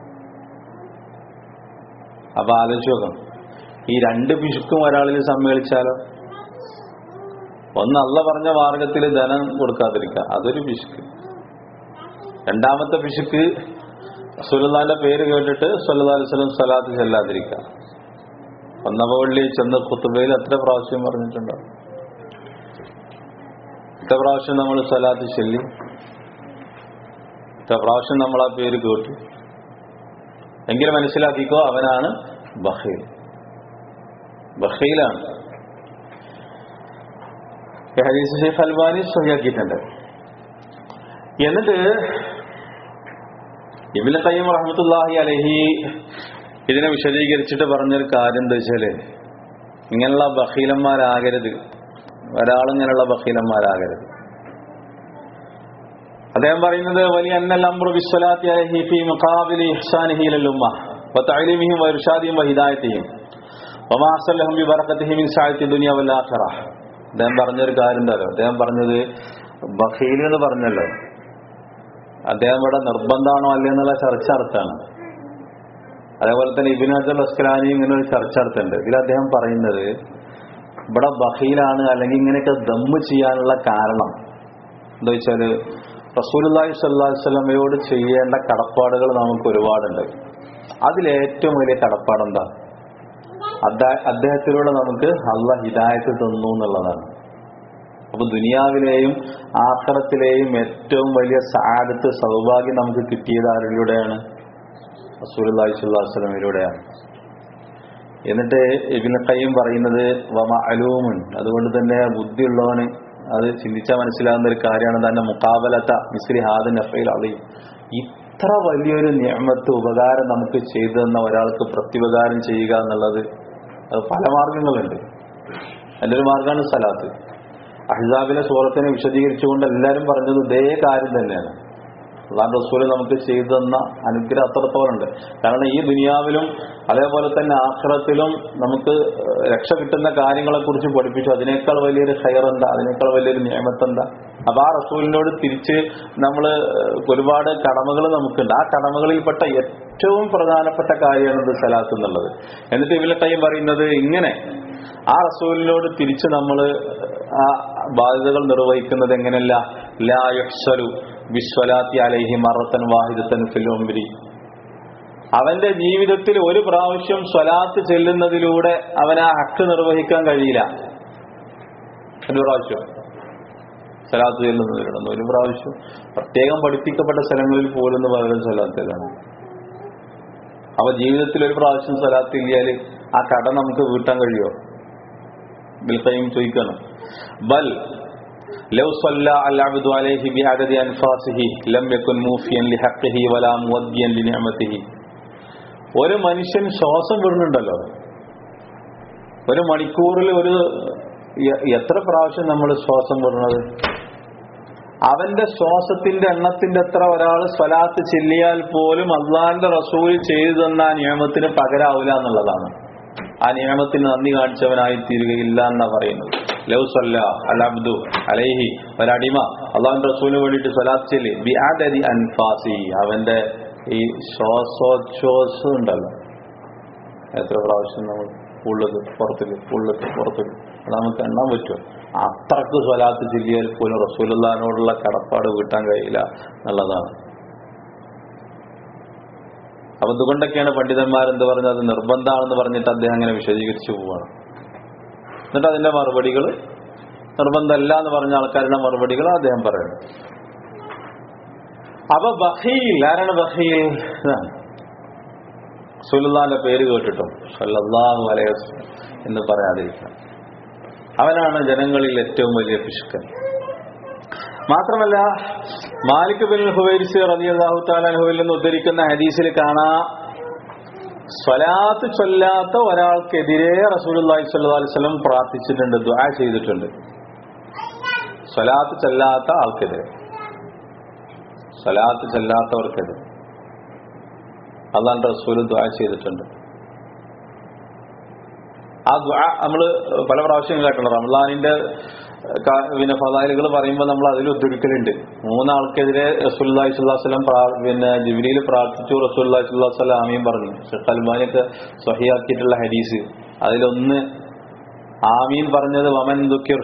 അപ്പൊ ആലോചിച്ച് നോക്കണം ഈ രണ്ട് പിശുക്കും ഒരാളിൽ സമ്മേളിച്ചാലോ ഒന്ന് അല്ല പറഞ്ഞ മാർഗത്തിൽ ധനം കൊടുക്കാതിരിക്കുക അതൊരു പിശുക്ക് രണ്ടാമത്തെ പിശുക്ക് സുലതാന്റെ പേര് കേട്ടിട്ട് സുലതാ അലിസ്ലം സ്വലാത്ത് ചെല്ലാതിരിക്കുക ഒന്നപള്ളി ചെന്ന് കുത്തുബയിൽ എത്ര പ്രാവശ്യം പറഞ്ഞിട്ടുണ്ടോ എത്ര പ്രാവശ്യം നമ്മൾ സ്വലാത്ത് ചൊല്ലി എത്ര പ്രാവശ്യം നമ്മൾ ആ പേര് കേട്ടു എങ്കിലും മനസ്സിലാക്കിക്കോ അവനാണ് ബഹീൽ ബഹീലാണ് ഹദീസ് ഷെയ്ഖ് അൽബാനി സഹിയാക്കിയിട്ടുണ്ട് എന്നിട്ട് ഇബിന് കയ്യം റഹ്മത്തുല്ലാഹി അലഹി ഇതിനെ വിശദീകരിച്ചിട്ട് പറഞ്ഞൊരു കാര്യം എന്താ വെച്ചാല് ഇങ്ങനെയുള്ള ബഹീലന്മാരാകരുത് ഒരാളിങ്ങനെയുള്ള ബഹീലന്മാരാകരുത് അദ്ദേഹം പറയുന്നത് വലിയ അന്നൽ അംറു ബിസ്വലാത്തി ഫി മുഖാബിലി ഇഹ്സാനിഹി ലല്ലുമ്മ വതഅലീമിഹിം വഇർഷാദിഹിം വഹിദായത്തിഹിം വമാ അസല്ലഹും ബിബറകതിഹി മിൻ സഅത്തി ദുനിയ വൽ ആഖിറ അദ്ദേഹം പറഞ്ഞൊരു കാര്യം എന്താലോ അദ്ദേഹം പറഞ്ഞത് ബഖീൽ എന്ന് പറഞ്ഞല്ലോ അദ്ദേഹം ഇവിടെ നിർബന്ധമാണോ അല്ലേ എന്നുള്ള ചർച്ച നടത്താണ് അതേപോലെ തന്നെ ഇബിൻ അജൽ അസ്കലാനി ഇങ്ങനെ ഒരു ചർച്ച നടത്തുന്നുണ്ട് ഇതിൽ അദ്ദേഹം പറയുന്നത് ഇവിടെ ബഹീലാണ് അല്ലെങ്കിൽ ഇങ്ങനെയൊക്കെ ദമ്മ് ചെയ്യാനുള്ള കാരണം എന്താ വെച്ചാല് റസൂലുല്ലാഹി സ്വല്ലല്ലാഹി അലൈഹി വസല്ലമയോട് ചെയ്യേണ്ട കടപ്പാടുകൾ നമുക്ക് ഒരുപാടുണ്ട് അതിലേറ്റവും വലിയ കടപ്പാട് എന്താ അദ്ദേഹ- അദ്ദേഹത്തിലൂടെ നമുക്ക് അള്ള ഹിദായത്ത് തന്നു എന്നുള്ളതാണ് അപ്പൊ ദുനിയാവിലെയും ആഖിറത്തിലെയും ഏറ്റവും വലിയ സാദത്ത് സൗഭാഗ്യം നമുക്ക് കിട്ടിയത് ആരിലൂടെയാണ് റസൂലുള്ളാഹി സ്വല്ലല്ലാഹി അലൈഹി വസല്ലമയിലൂടെയാണ് എന്നിട്ട് ഇബ്നു ഖയ്യിം പറയുന്നത് വമ അലൂമുൻ അതുകൊണ്ട് തന്നെ ബുദ്ധിയുള്ളവന് അത് ചിന്തിച്ചാൽ മനസ്സിലാകുന്ന ഒരു കാര്യമാണ് തന്നെ മുക്കാബലത്ത മിസ്ലി ഹാദൻ നഫയിൽ അളിയും ഇത്ര വലിയൊരു നിയമത്ത് ഉപകാരം നമുക്ക് ചെയ്തു തന്ന ഒരാൾക്ക് പ്രത്യുപകാരം ചെയ്യുക എന്നുള്ളത് അത് പല മാർഗങ്ങളുണ്ട് അതിൻ്റെ ഒരു മാർഗമാണ് സലാത്ത് അഹിസാബിലെ സൂറത്തിനെ വിശദീകരിച്ചുകൊണ്ട് എല്ലാവരും പറഞ്ഞത് ഇതേ കാര്യം തന്നെയാണ് അള്ളാഹ് റസൂല് നമുക്ക് ചെയ്തു തന്ന അനുഗ്രഹം അത്രത്തോളുണ്ട് കാരണം ഈ ദുനിയാവിലും അതേപോലെ തന്നെ ആഖിറത്തിലും നമുക്ക് ഏഹ്, രക്ഷ കിട്ടുന്ന കാര്യങ്ങളെ കുറിച്ച് പഠിപ്പിച്ചു അതിനേക്കാൾ വലിയൊരു ഹയർ എന്താ അതിനേക്കാൾ വലിയൊരു നിയമത്ത് എന്താ അപ്പൊ ആ റസൂലിനോട് തിരിച്ച് നമ്മൾ ഒരുപാട് കടമകൾ നമുക്കുണ്ട് ആ കടമകളിൽപ്പെട്ട ഏറ്റവും പ്രധാനപ്പെട്ട കാര്യമാണ് ഇത് സലാത്ത് എന്നുള്ളത് എന്നിട്ട് ഇവലെ ടൈം പറയുന്നത് ഇങ്ങനെ ആ റസൂലിനോട് തിരിച്ച് നമ്മൾ ആ ബാധ്യതകൾ നിർവഹിക്കുന്നത് എങ്ങനെയല്ല ലാ യുഹ്സലു ബിസ്വലാത്തി അലൈഹി മറത്തൻ വാഹിദത്തൻ ഫിൽ ഉംരി അവന്റെ ജീവിതത്തിൽ ഒരു പ്രാവശ്യം സ്വലാത്ത് ചെല്ലുന്നതിലൂടെ അവൻ ആ ഹക്ക് നിർവഹിക്കാൻ കഴിയില്ല ഒരു പ്രാവശ്യം സ്വലാത്ത് ചെല്ലുന്നതിലൂടെ ഒരു പ്രാവശ്യം പ്രത്യേകം പഠിപ്പിക്കപ്പെട്ട സ്ഥലങ്ങളിൽ പോലും പലരും സ്വലാത്തിലാണ് അപ്പൊ ജീവിതത്തിൽ ഒരു പ്രാവശ്യം സ്വലാത്ത് ഇല്ലാല് ആ കട നമുക്ക് വീട്ടാൻ കഴിയുമോ ബിൽഖയും ചോദിക്കണം ബൽ لو صلى العبد عليه بعدد أنفاسه لم يكن موفيا لحقه ولا موديا لنعمته ഒരു മനുഷ്യൻ ശ്വാസം വിടുന്നുണ്ടല്ലോ ഒരു മണിക്കൂറിൽ ഒരു എ- എത്ര പ്രാവശ്യം നമ്മൾ ശ്വാസം വിടുന്നത് അവന്റെ ശ്വാസത്തിന്റെ എണ്ണത്തിന്റെ എത്ര ഒരാൾ സ്വലാത്ത് ചെല്ലിയാൽ പോലും അള്ളാന്റെ റസൂൽ ചെയ്തു തന്ന ആ നിയമത്തിന് പകരാവില്ല എന്നുള്ളതാണ് ആ നിയമത്തിന് നന്ദി കാണിച്ചവനായി തീരുകയില്ല എന്നാ പറയുന്നത് ലൗസല്ല അൽ അബ്ദു അലൈഹി ഒരടിമ അള്ളാഹുന്റെ റസൂലിന് വേണ്ടിയിട്ട് സ്വലാത്ത് ചെല്ലി ബി ആദരി അൻഫാസി അവന്റെ ഈ ശ്വാസോച്ഛ്വാസം ഉണ്ടല്ലോ എത്ര പ്രാവശ്യം നമ്മൾ ഉള്ളത് പുറത്തേക്ക് ഉള്ളത് പുറത്തേക്ക് അത് നമുക്ക് എണ്ണാൻ പറ്റുമോ അത്രക്ക് സ്വലാത്ത് ചെല്ലിയാൽ പോലും റസൂലുള്ളാഹിനോടുള്ള കടപ്പാട് വീട്ടാൻ കഴിയില്ല എന്നുള്ളതാണ് അപ്പൊ ഇതുകൊണ്ടൊക്കെയാണ് പണ്ഡിതന്മാർ എന്ത് പറഞ്ഞത് അത് നിർബന്ധമാണെന്ന് പറഞ്ഞിട്ട് അദ്ദേഹം അങ്ങനെ വിശദീകരിച്ചു പോവാണ് എന്നിട്ട് അതിന്റെ മറുപടികൾ നിർബന്ധമല്ല എന്ന് പറഞ്ഞ ആൾക്കാരുടെ മറുപടികൾ അദ്ദേഹം പറയുന്നു അപ്പൊ ബഹീൽ ആരാണ് ബഹീൽ ഇതാണ് സുലുല്ലാന്റെ പേര് കേട്ടിട്ടും സല്ലല്ലാഹു അലൈഹി വസല്ലം എന്ന് പറയാതിരിക്കണം അവനാണ് ജനങ്ങളിൽ ഏറ്റവും വലിയ പിശുക്കൻ മാത്രമല്ല മാലിക് ബിൻ ഹുവൈരിസ് റളിയല്ലാഹു തആലാഹുവിൽ നിന്ന് ഉദ്ധരിക്കുന്ന ഹദീസിൽ കാണാ സ്വലാത്ത് ചൊല്ലാത്ത ഒരാൾക്കെതിരെ റസൂലുള്ളാഹി സ്വല്ലല്ലാഹു അലൈഹി വസല്ലം പ്രാർത്ഥിച്ചിട്ടുണ്ട് ദുആ ചെയ്തിട്ടുണ്ട് സ്വലാത്ത് ചെല്ലാത്ത ആൾക്കെതിരെ സ്വലാത്ത് ചെല്ലാത്തവർക്കെതിരെ അള്ളാന്റെ റസൂൽ ദ്വാ ചെയ്തിട്ടുണ്ട് ആ ദ്വാ നമ്മൾ പല പ്രാവശ്യം കേട്ടിട്ടുണ്ട് റംലാനിന്റെ ക- പിന്നെ ഫലാലുകൾ പറയുമ്പോൾ നമ്മൾ അതിൽ ഉദ്ധരിക്കലുണ്ട് മൂന്നാൾക്കെതിരെ റസൂല്ലാഹി സ്വല്ലം പിന്നെ ജിബിലിയിൽ പ്രാർത്ഥിച്ചു റസൂല്ലാഹി സ്വല്ലം ആമീൻ പറഞ്ഞു ഷെഖ് അൽമാനിയൊക്കെ സ്വഹിയാക്കിയിട്ടുള്ള ഹദീസ് അതിലൊന്ന് ആമീൻ പറഞ്ഞത് വമൻ ദുഃഖിർ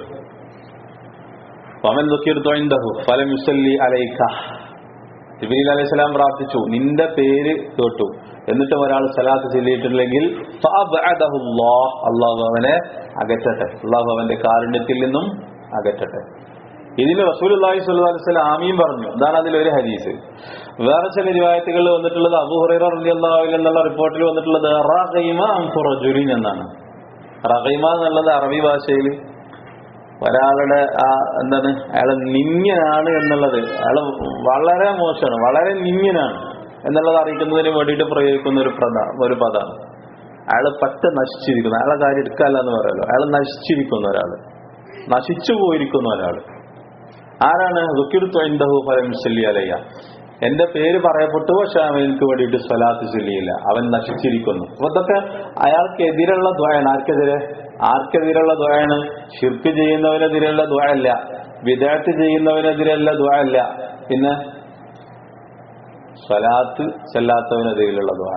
വമൻ ദുഃഖിർ തൊഴിന്തഹു ഫലം യുസല്ലി അലൈക്ക ജിബ്രീൽ അലൈഹി സ്വലാം പ്രാർത്ഥിച്ചു നിന്റെ പേര് കേട്ടു എന്നിട്ടും ഒരാൾ സലാത്ത് ചൊല്ലിയിട്ടില്ലെങ്കിൽ ഫഅബ്അദഹു അല്ലാഹ്. അള്ളാഹു അവനെ അകറ്റട്ടെ അള്ളാഹു അവന്റെ കാരുണ്യത്തിൽ നിന്നും അകറ്റട്ടെ ഇതിന് റസൂലുള്ളാഹി സ്വല്ലല്ലാഹു അലൈഹി വസല്ലം ആമീൻ പറഞ്ഞു അതാണ് അതിലൊരു ഹദീസ് വേറെ ചില റിവായത്തുകളിൽ വന്നിട്ടുള്ളത് അബൂ ഹുറൈറ റളിയല്ലാഹു അൻഹു എന്നുള്ള റിപ്പോർട്ടിൽ വന്നിട്ടുള്ളത് റഖീമ അൻഫു റജുലിൻ എന്നാണ് റഖീമ എന്നുള്ളത് അറബി ഭാഷയിൽ ഒരാളുടെ ആ എന്താണ് അയാള് നിന്യനാണ് എന്നുള്ളത് അയാള് വളരെ മോശമാണ് വളരെ നിന്യനാണ് എന്നുള്ളത് അറിയിക്കുന്നതിന് വേണ്ടിയിട്ട് പ്രയോഗിക്കുന്ന ഒരു പ്രധ ഒരു പദമാണ് അയാൾ പറ്റ നശിച്ചിരിക്കുന്നു അയാളെ കാര്യം എടുക്കാല്ല എന്ന് പറയാലോ അയാൾ നശിച്ചിരിക്കുന്ന ഒരാള് നശിച്ചു പോയിരിക്കുന്ന ഒരാള് ആരാണ് റുക്കിടുത്തു എന്തഹു ഫലം ചെല്ലിയാലയ്യ എന്റെ പേര് പറയപ്പെട്ടു പക്ഷെ അവൻ എനിക്ക് വേണ്ടിയിട്ട് സ്വലാത്ത് ചൊല്ലിയില്ല അവൻ നശിച്ചിരിക്കുന്നു അപ്പൊ ഇതൊക്കെ അയാൾക്കെതിരുള്ള ദ്വയാണ് ആർക്കെതിരെ ആർക്കെതിരുള്ള ദ്വയാണ് ഷിർക്ക് ചെയ്യുന്നവനെതിരെയുള്ള ദ്വയല്ല വിദേഹത്ത് ചെയ്യുന്നവനെതിരെയുള്ള ദ്വയല്ല പിന്നെ സ്വലാത്ത് ചെല്ലാത്തവനെതിരെയുള്ള ദ്വയ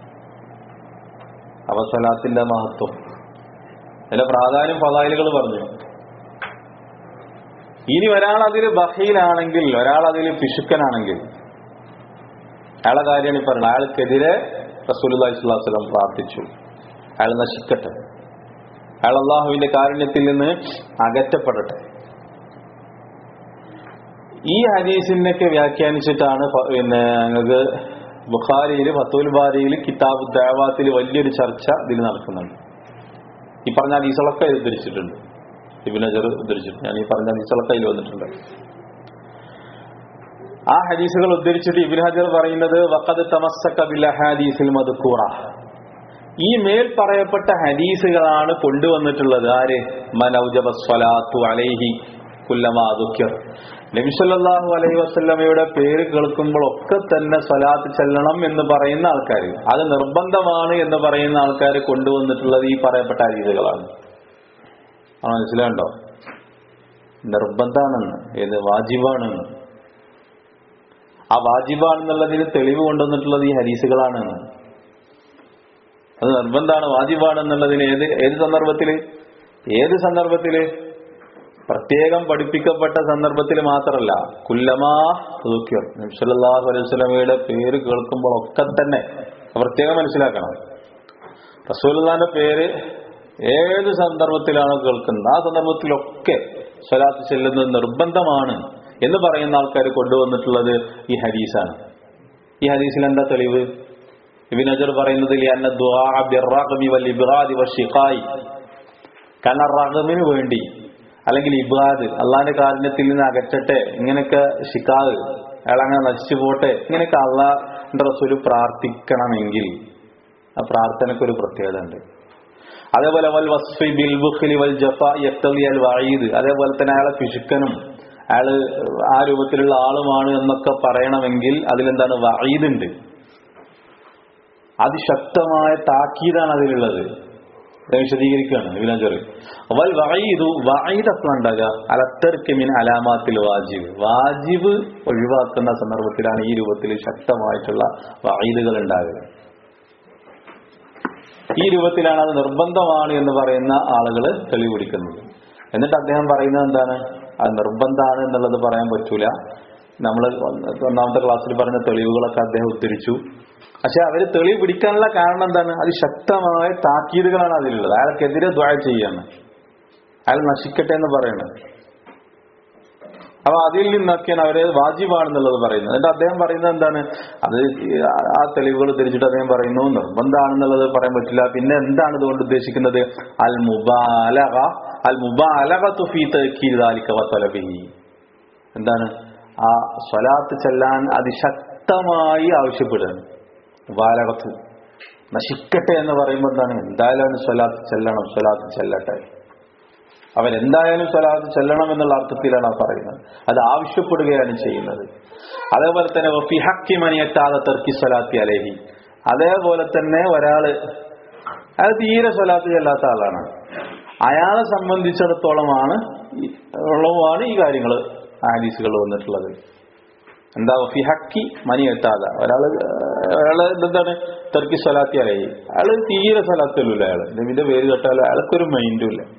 അപ്പൊ സ്വലാത്തിന്റെ മഹത്വം അതിന്റെ പ്രാധാന്യം ഫലായിലുകൾ പറഞ്ഞു ഇനി ഒരാൾ അതിൽ ബഹീലാണെങ്കിൽ ഒരാൾ അതിൽ പിശുക്കനാണെങ്കിൽ അയാളെ കാര്യമാണ് ഈ പറയുന്നത് അയാൾക്കെതിരെ റസൂലി സ്വലാസ്ലം പ്രാർത്ഥിച്ചു അയാൾ നശിക്കട്ടെ അയാൾ അള്ളാഹുവിന്റെ കാരുണ്യത്തിൽ നിന്ന് അകറ്റപ്പെടട്ടെ ഈ ഹദീസിനൊക്കെ വ്യാഖ്യാനിച്ചിട്ടാണ് പ- പിന്നെ ഞങ്ങൾക്ക് ബുഖാരിയിൽ ഫത്തുൽ ബാരിയിൽ കിതാബ് ദേവാത്തിൽ വലിയൊരു ചർച്ച ഇതിൽ നടക്കുന്നുണ്ട് ഈ പറഞ്ഞ ഹദീസുകളൊക്കെ ഇത് ഉദ്ധരിച്ചിട്ടുണ്ട് ഇബിൻ അജർ ഉദ്ധരിച്ചിട്ടുണ്ട് ഞാൻ ഈ പറഞ്ഞ ഹദീസുകളൊക്കെ അതിൽ വന്നിട്ടുണ്ട് ആ ഹദീസുകൾ ഉദ്ധരിച്ചിട്ട് ഇബിൻ ഹജർ പറയുന്നത് വഖദ് തമസ്സക ബിൽ ഹദീസിൽ മദ്കൂറ ഈ മേൽ പറയപ്പെട്ട ഹദീസുകളാണ് കൊണ്ടുവന്നിട്ടുള്ളത് ആര് മനൗജബ സ്വലാത്തു അലൈഹി കുല്ലമാ ദുഃഖർ നബിസല്ലാഹു അലൈഹി വസല്ലമയുടെ പേര് കേൾക്കുമ്പോഴൊക്കെ തന്നെ സ്വലാത്ത് ചെല്ലണം എന്ന് പറയുന്ന ആൾക്കാർ അത് നിർബന്ധമാണ് എന്ന് പറയുന്ന ആൾക്കാർ കൊണ്ടുവന്നിട്ടുള്ളത് ഈ പറയപ്പെട്ട ഹദീസുകളാണ് ആ മനസ്സിലാണ്ടോ നിർബന്ധാണെന്ന് ഏത് വാജിബാണെന്ന് ആ വാജിബാണെന്നുള്ളതിന് തെളിവ് കൊണ്ടുവന്നിട്ടുള്ളത് ഈ ഹരീസുകളാണെന്ന് അത് നിർബന്ധാണ് വാജിബാണെന്നുള്ളതിന് ഏത് ഏത് സന്ദർഭത്തില് ഏത് സന്ദർഭത്തില് പ്രത്യേകം പഠിപ്പിക്കപ്പെട്ട സന്ദർഭത്തിൽ മാത്രമല്ല കുല്ലമാ തൂക്കിയോ നബ്സല്ലാഹു അലൈഹി സ്വലമയുടെ പേര് കേൾക്കുമ്പോഴൊക്കെ തന്നെ പ്രത്യേകം മനസ്സിലാക്കണം റസൂലുള്ളാന്റെ പേര് ഏത് സന്ദർഭത്തിലാണോ കേൾക്കുന്നത് ആ സന്ദർഭത്തിലൊക്കെ സ്വലാത്ത് ചെല്ലുന്നത് നിർബന്ധമാണ് എന്ന് പറയുന്ന ആൾക്കാർ കൊണ്ടുവന്നിട്ടുള്ളത് ഈ ഹദീസാണ് ഈ ഹദീസിൽ എന്താ തെളിവ് ഇബിൻ അജർ പറയുന്നത് ലിഅന്ന ദുആ ബിർറഗ്മി വൽ ഇബ്ഗാദി വശിഖായി കാരണം റഗമിന് വേണ്ടി അല്ലെങ്കിൽ ഇബാദ് അള്ളാന്റെ കാരുണ്യത്തിൽ നിന്ന് അകറ്റട്ടെ ഇങ്ങനെയൊക്കെ ഷിക്കാവ് അയാൾ അങ്ങനെ നശിച്ചു പോട്ടെ ഇങ്ങനെയൊക്കെ അള്ളാന്റെ റസൂല് പ്രാർത്ഥിക്കണമെങ്കിൽ ആ പ്രാർത്ഥനയ്ക്ക് ഒരു പ്രത്യേകത ഉണ്ട് അതേപോലെ വൽ വസ്ഫി ബിൽ ബുഖ്ലി വൽ ജഫ യക്തലി അൽ വഈദ് അതേപോലെ തന്നെ അയാളെ പിശുക്കനും അയാള് ആ രൂപത്തിലുള്ള ആളുമാണ് എന്നൊക്കെ പറയണമെങ്കിൽ അതിലെന്താണ് വഈദ് ഉണ്ട് അതിശക്തമായ താക്കീതാണ് അതിലുള്ളത് ഞാൻ വിശദീകരിക്കുകയാണ് വിനാചറി വൽ വഈദു വഈദ് എപ്പോഴാണ് ഉണ്ടാകുക അലത്തർക്ക് മിൻ അലാമാത്തിൽ വാജിബ് വാജിബ് ഒഴിവാക്കുന്ന സന്ദർഭത്തിലാണ് ഈ രൂപത്തിൽ ശക്തമായിട്ടുള്ള വഈദുകൾ ഉണ്ടാകുക ഈ രൂപത്തിലാണ് അത് നിർബന്ധമാണ് എന്ന് പറയുന്ന ആളുകൾ തെളിവുപിടിക്കുന്നത് എന്നിട്ട് അദ്ദേഹം പറയുന്നത് എന്താണ് അത് നിർബന്ധമാണ് എന്നുള്ളത് പറയാൻ പറ്റൂല നമ്മൾ ഒന്നാമത്തെ ക്ലാസ്സിൽ പറഞ്ഞ തെളിവുകളൊക്കെ അദ്ദേഹം ഉദ്ധരിച്ചു പക്ഷെ അവര് തെളിവ് പിടിക്കാനുള്ള കാരണം എന്താണ് അതിശക്തമായ താക്കീതുകളാണ് അതിലുള്ളത് അയാൾക്കെതിരെ ദ്വാര ചെയ്യാണ് അയാൾ നശിക്കട്ടെ എന്ന് പറയണത് അപ്പൊ അതിൽ നിന്നൊക്കെയാണ് അവര് വാജിബാണെന്നുള്ളത് പറയുന്നത് എന്നിട്ട് അദ്ദേഹം പറയുന്നത് എന്താണ് അത് ആ തെളിവുകൾ തിരിച്ചിട്ട് അദ്ദേഹം പറയുന്നു നിർബന്ധമാണെന്നുള്ളത് പറയാൻ പറ്റില്ല പിന്നെ എന്താണ് ഇതുകൊണ്ട് ഉദ്ദേശിക്കുന്നത് അൽ മുബാലക അൽ മുബാലക ഫീ തഅക്കീദ് വതലബിഹി എന്താണ് ആ സ്വലാത്ത് ചെല്ലാൻ അതിശക്തമായി ആവശ്യപ്പെടുകയാണ് മുബാലകത്ത് നശിക്കട്ടെ എന്ന് പറയുമ്പോൾ എന്താണ് എന്തായാലും സ്വലാത്ത് ചെല്ലണം സ്വലാത്ത് ചെല്ലട്ടെ അവൻ എന്തായാലും സ്വലാത്ത് ചെല്ലണം എന്നുള്ള അർത്ഥത്തിലാണ് ആ പറയുന്നത് അത് ആവശ്യപ്പെടുകയാണ് ചെയ്യുന്നത് അതേപോലെ തന്നെ വഫി ഹക്കി മനിയത്താതെ തെർക്കി സ്വലാത്തി അലേഹി അതേപോലെ തന്നെ ഒരാള് അയാൾ തീരെ സ്വലാത്ത് ചെല്ലാത്ത ആളാണ് അയാളെ സംബന്ധിച്ചിടത്തോളമാണ് ഈ- ഉള്ളവുമാണ് ഈ കാര്യങ്ങൾ ആലീസുകൾ വന്നിട്ടുള്ളത് എന്താ വഫി ഹക്കി മനി എത്താതെ ഒരാള് ഒരാള് എന്താണ് തെർക്കി സ്വലാത്തി അലഹി അയാള് തീരെ സ്വലാത്തല്ല അയാള് നബിന്റെ പേര് കേട്ടാലും അയാൾക്കൊരു മൈൻഡും ഇല്ല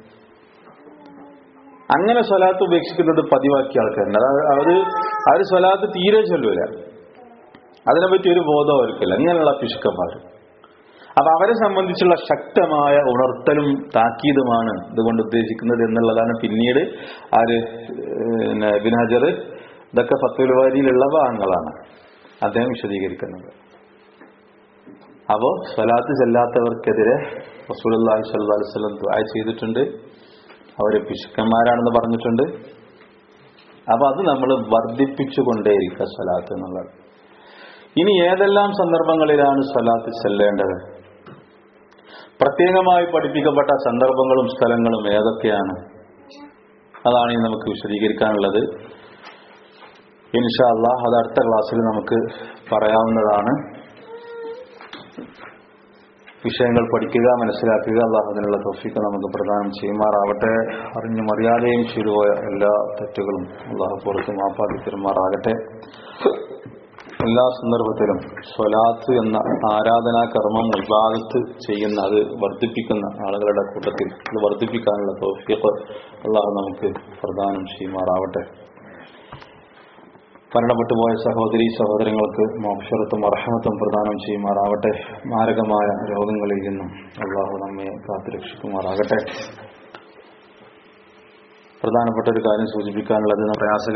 അങ്ങനെ സ്വലാത്ത് ഉപേക്ഷിക്കുന്നത് പതിവാക്കിയ ആൾക്കാരുണ്ട് അതായത് അവര് അവര് സ്വലാത്ത് തീരെ ചൊല്ലൂല അതിനെപ്പറ്റി ഒരു ബോധം അവർക്കില്ല അങ്ങനെയുള്ള പിശുക്കന്മാർ അപ്പൊ അവരെ സംബന്ധിച്ചുള്ള ശക്തമായ ഉണർത്തലും താക്കീതുമാണ് ഇതുകൊണ്ട് ഉദ്ദേശിക്കുന്നത് എന്നുള്ളതാണ് പിന്നീട് ആര് പിന്നെ ഇബ്നു ഹജർ ഇതൊക്കെ ഫത്തുൽ വാരിയിലുള്ള ഭാഗങ്ങളാണ് അദ്ദേഹം വിശദീകരിക്കുന്നത് അപ്പോ സ്വലാത്ത് ചെല്ലാത്തവർക്കെതിരെ റസൂലുള്ളാഹി സ്വല്ലല്ലാഹു അലൈഹി വസല്ലം ദുആ ചെയ്തിട്ടുണ്ട് അവര് പിശുക്കന്മാരാണെന്ന് പറഞ്ഞിട്ടുണ്ട് അപ്പൊ അത് നമ്മൾ വർദ്ധിപ്പിച്ചു കൊണ്ടേയിരിക്കുക സ്വലാത്ത് എന്നുള്ളത് ഇനി ഏതെല്ലാം സന്ദർഭങ്ങളിലാണ് സ്വലാത്ത് ചെല്ലേണ്ടത് പ്രത്യേകമായി പഠിപ്പിക്കപ്പെട്ട സന്ദർഭങ്ങളും സ്ഥലങ്ങളും ഏതൊക്കെയാണ് അതാണ് ഇനി നമുക്ക് വിശദീകരിക്കാനുള്ളത് ഇൻഷാ അള്ളാഹ് അത് അടുത്ത ക്ലാസ്സിൽ നമുക്ക് പറയാവുന്നതാണ് വിഷയങ്ങൾ പഠിക്കുക മനസ്സിലാക്കുക അള്ളാഹു അതിനുള്ള തോഫിക്ക് നമുക്ക് പ്രദാനം ചെയ്യുമാറാവട്ടെ അറിഞ്ഞു മറിയാതെയും ചെയ്തുപോയ എല്ലാ തെറ്റുകളും അള്ളാഹു പുറത്ത് മാപ്പാക്കി തരുമാറാകട്ടെ എല്ലാ സന്ദർഭത്തിലും സ്വലാത്ത് എന്ന ആരാധനാ കർമ്മം വിഭാഗത്ത് ചെയ്യുന്ന അത് വർദ്ധിപ്പിക്കുന്ന ആളുകളുടെ കൂട്ടത്തിൽ അത് വർദ്ധിപ്പിക്കാനുള്ള തോഫിക്ക് അള്ളാഹു നമുക്ക് പ്രദാനം ചെയ്യുമാറാവട്ടെ മരണപ്പെട്ടുപോയ സഹോദരി സഹോദരങ്ങൾക്ക് മോക്ഷരത്തും അർഹമത്തും പ്രദാനം ചെയ്യുമാറാവട്ടെ മാരകമായ രോഗങ്ങളിൽ നിന്നും അള്ളാഹു നമ്മെ കാത്തുരക്ഷിക്കുമാറാകട്ടെ പ്രധാനപ്പെട്ട ഒരു കാര്യം സൂചിപ്പിക്കാനുള്ളത് പ്രയാസ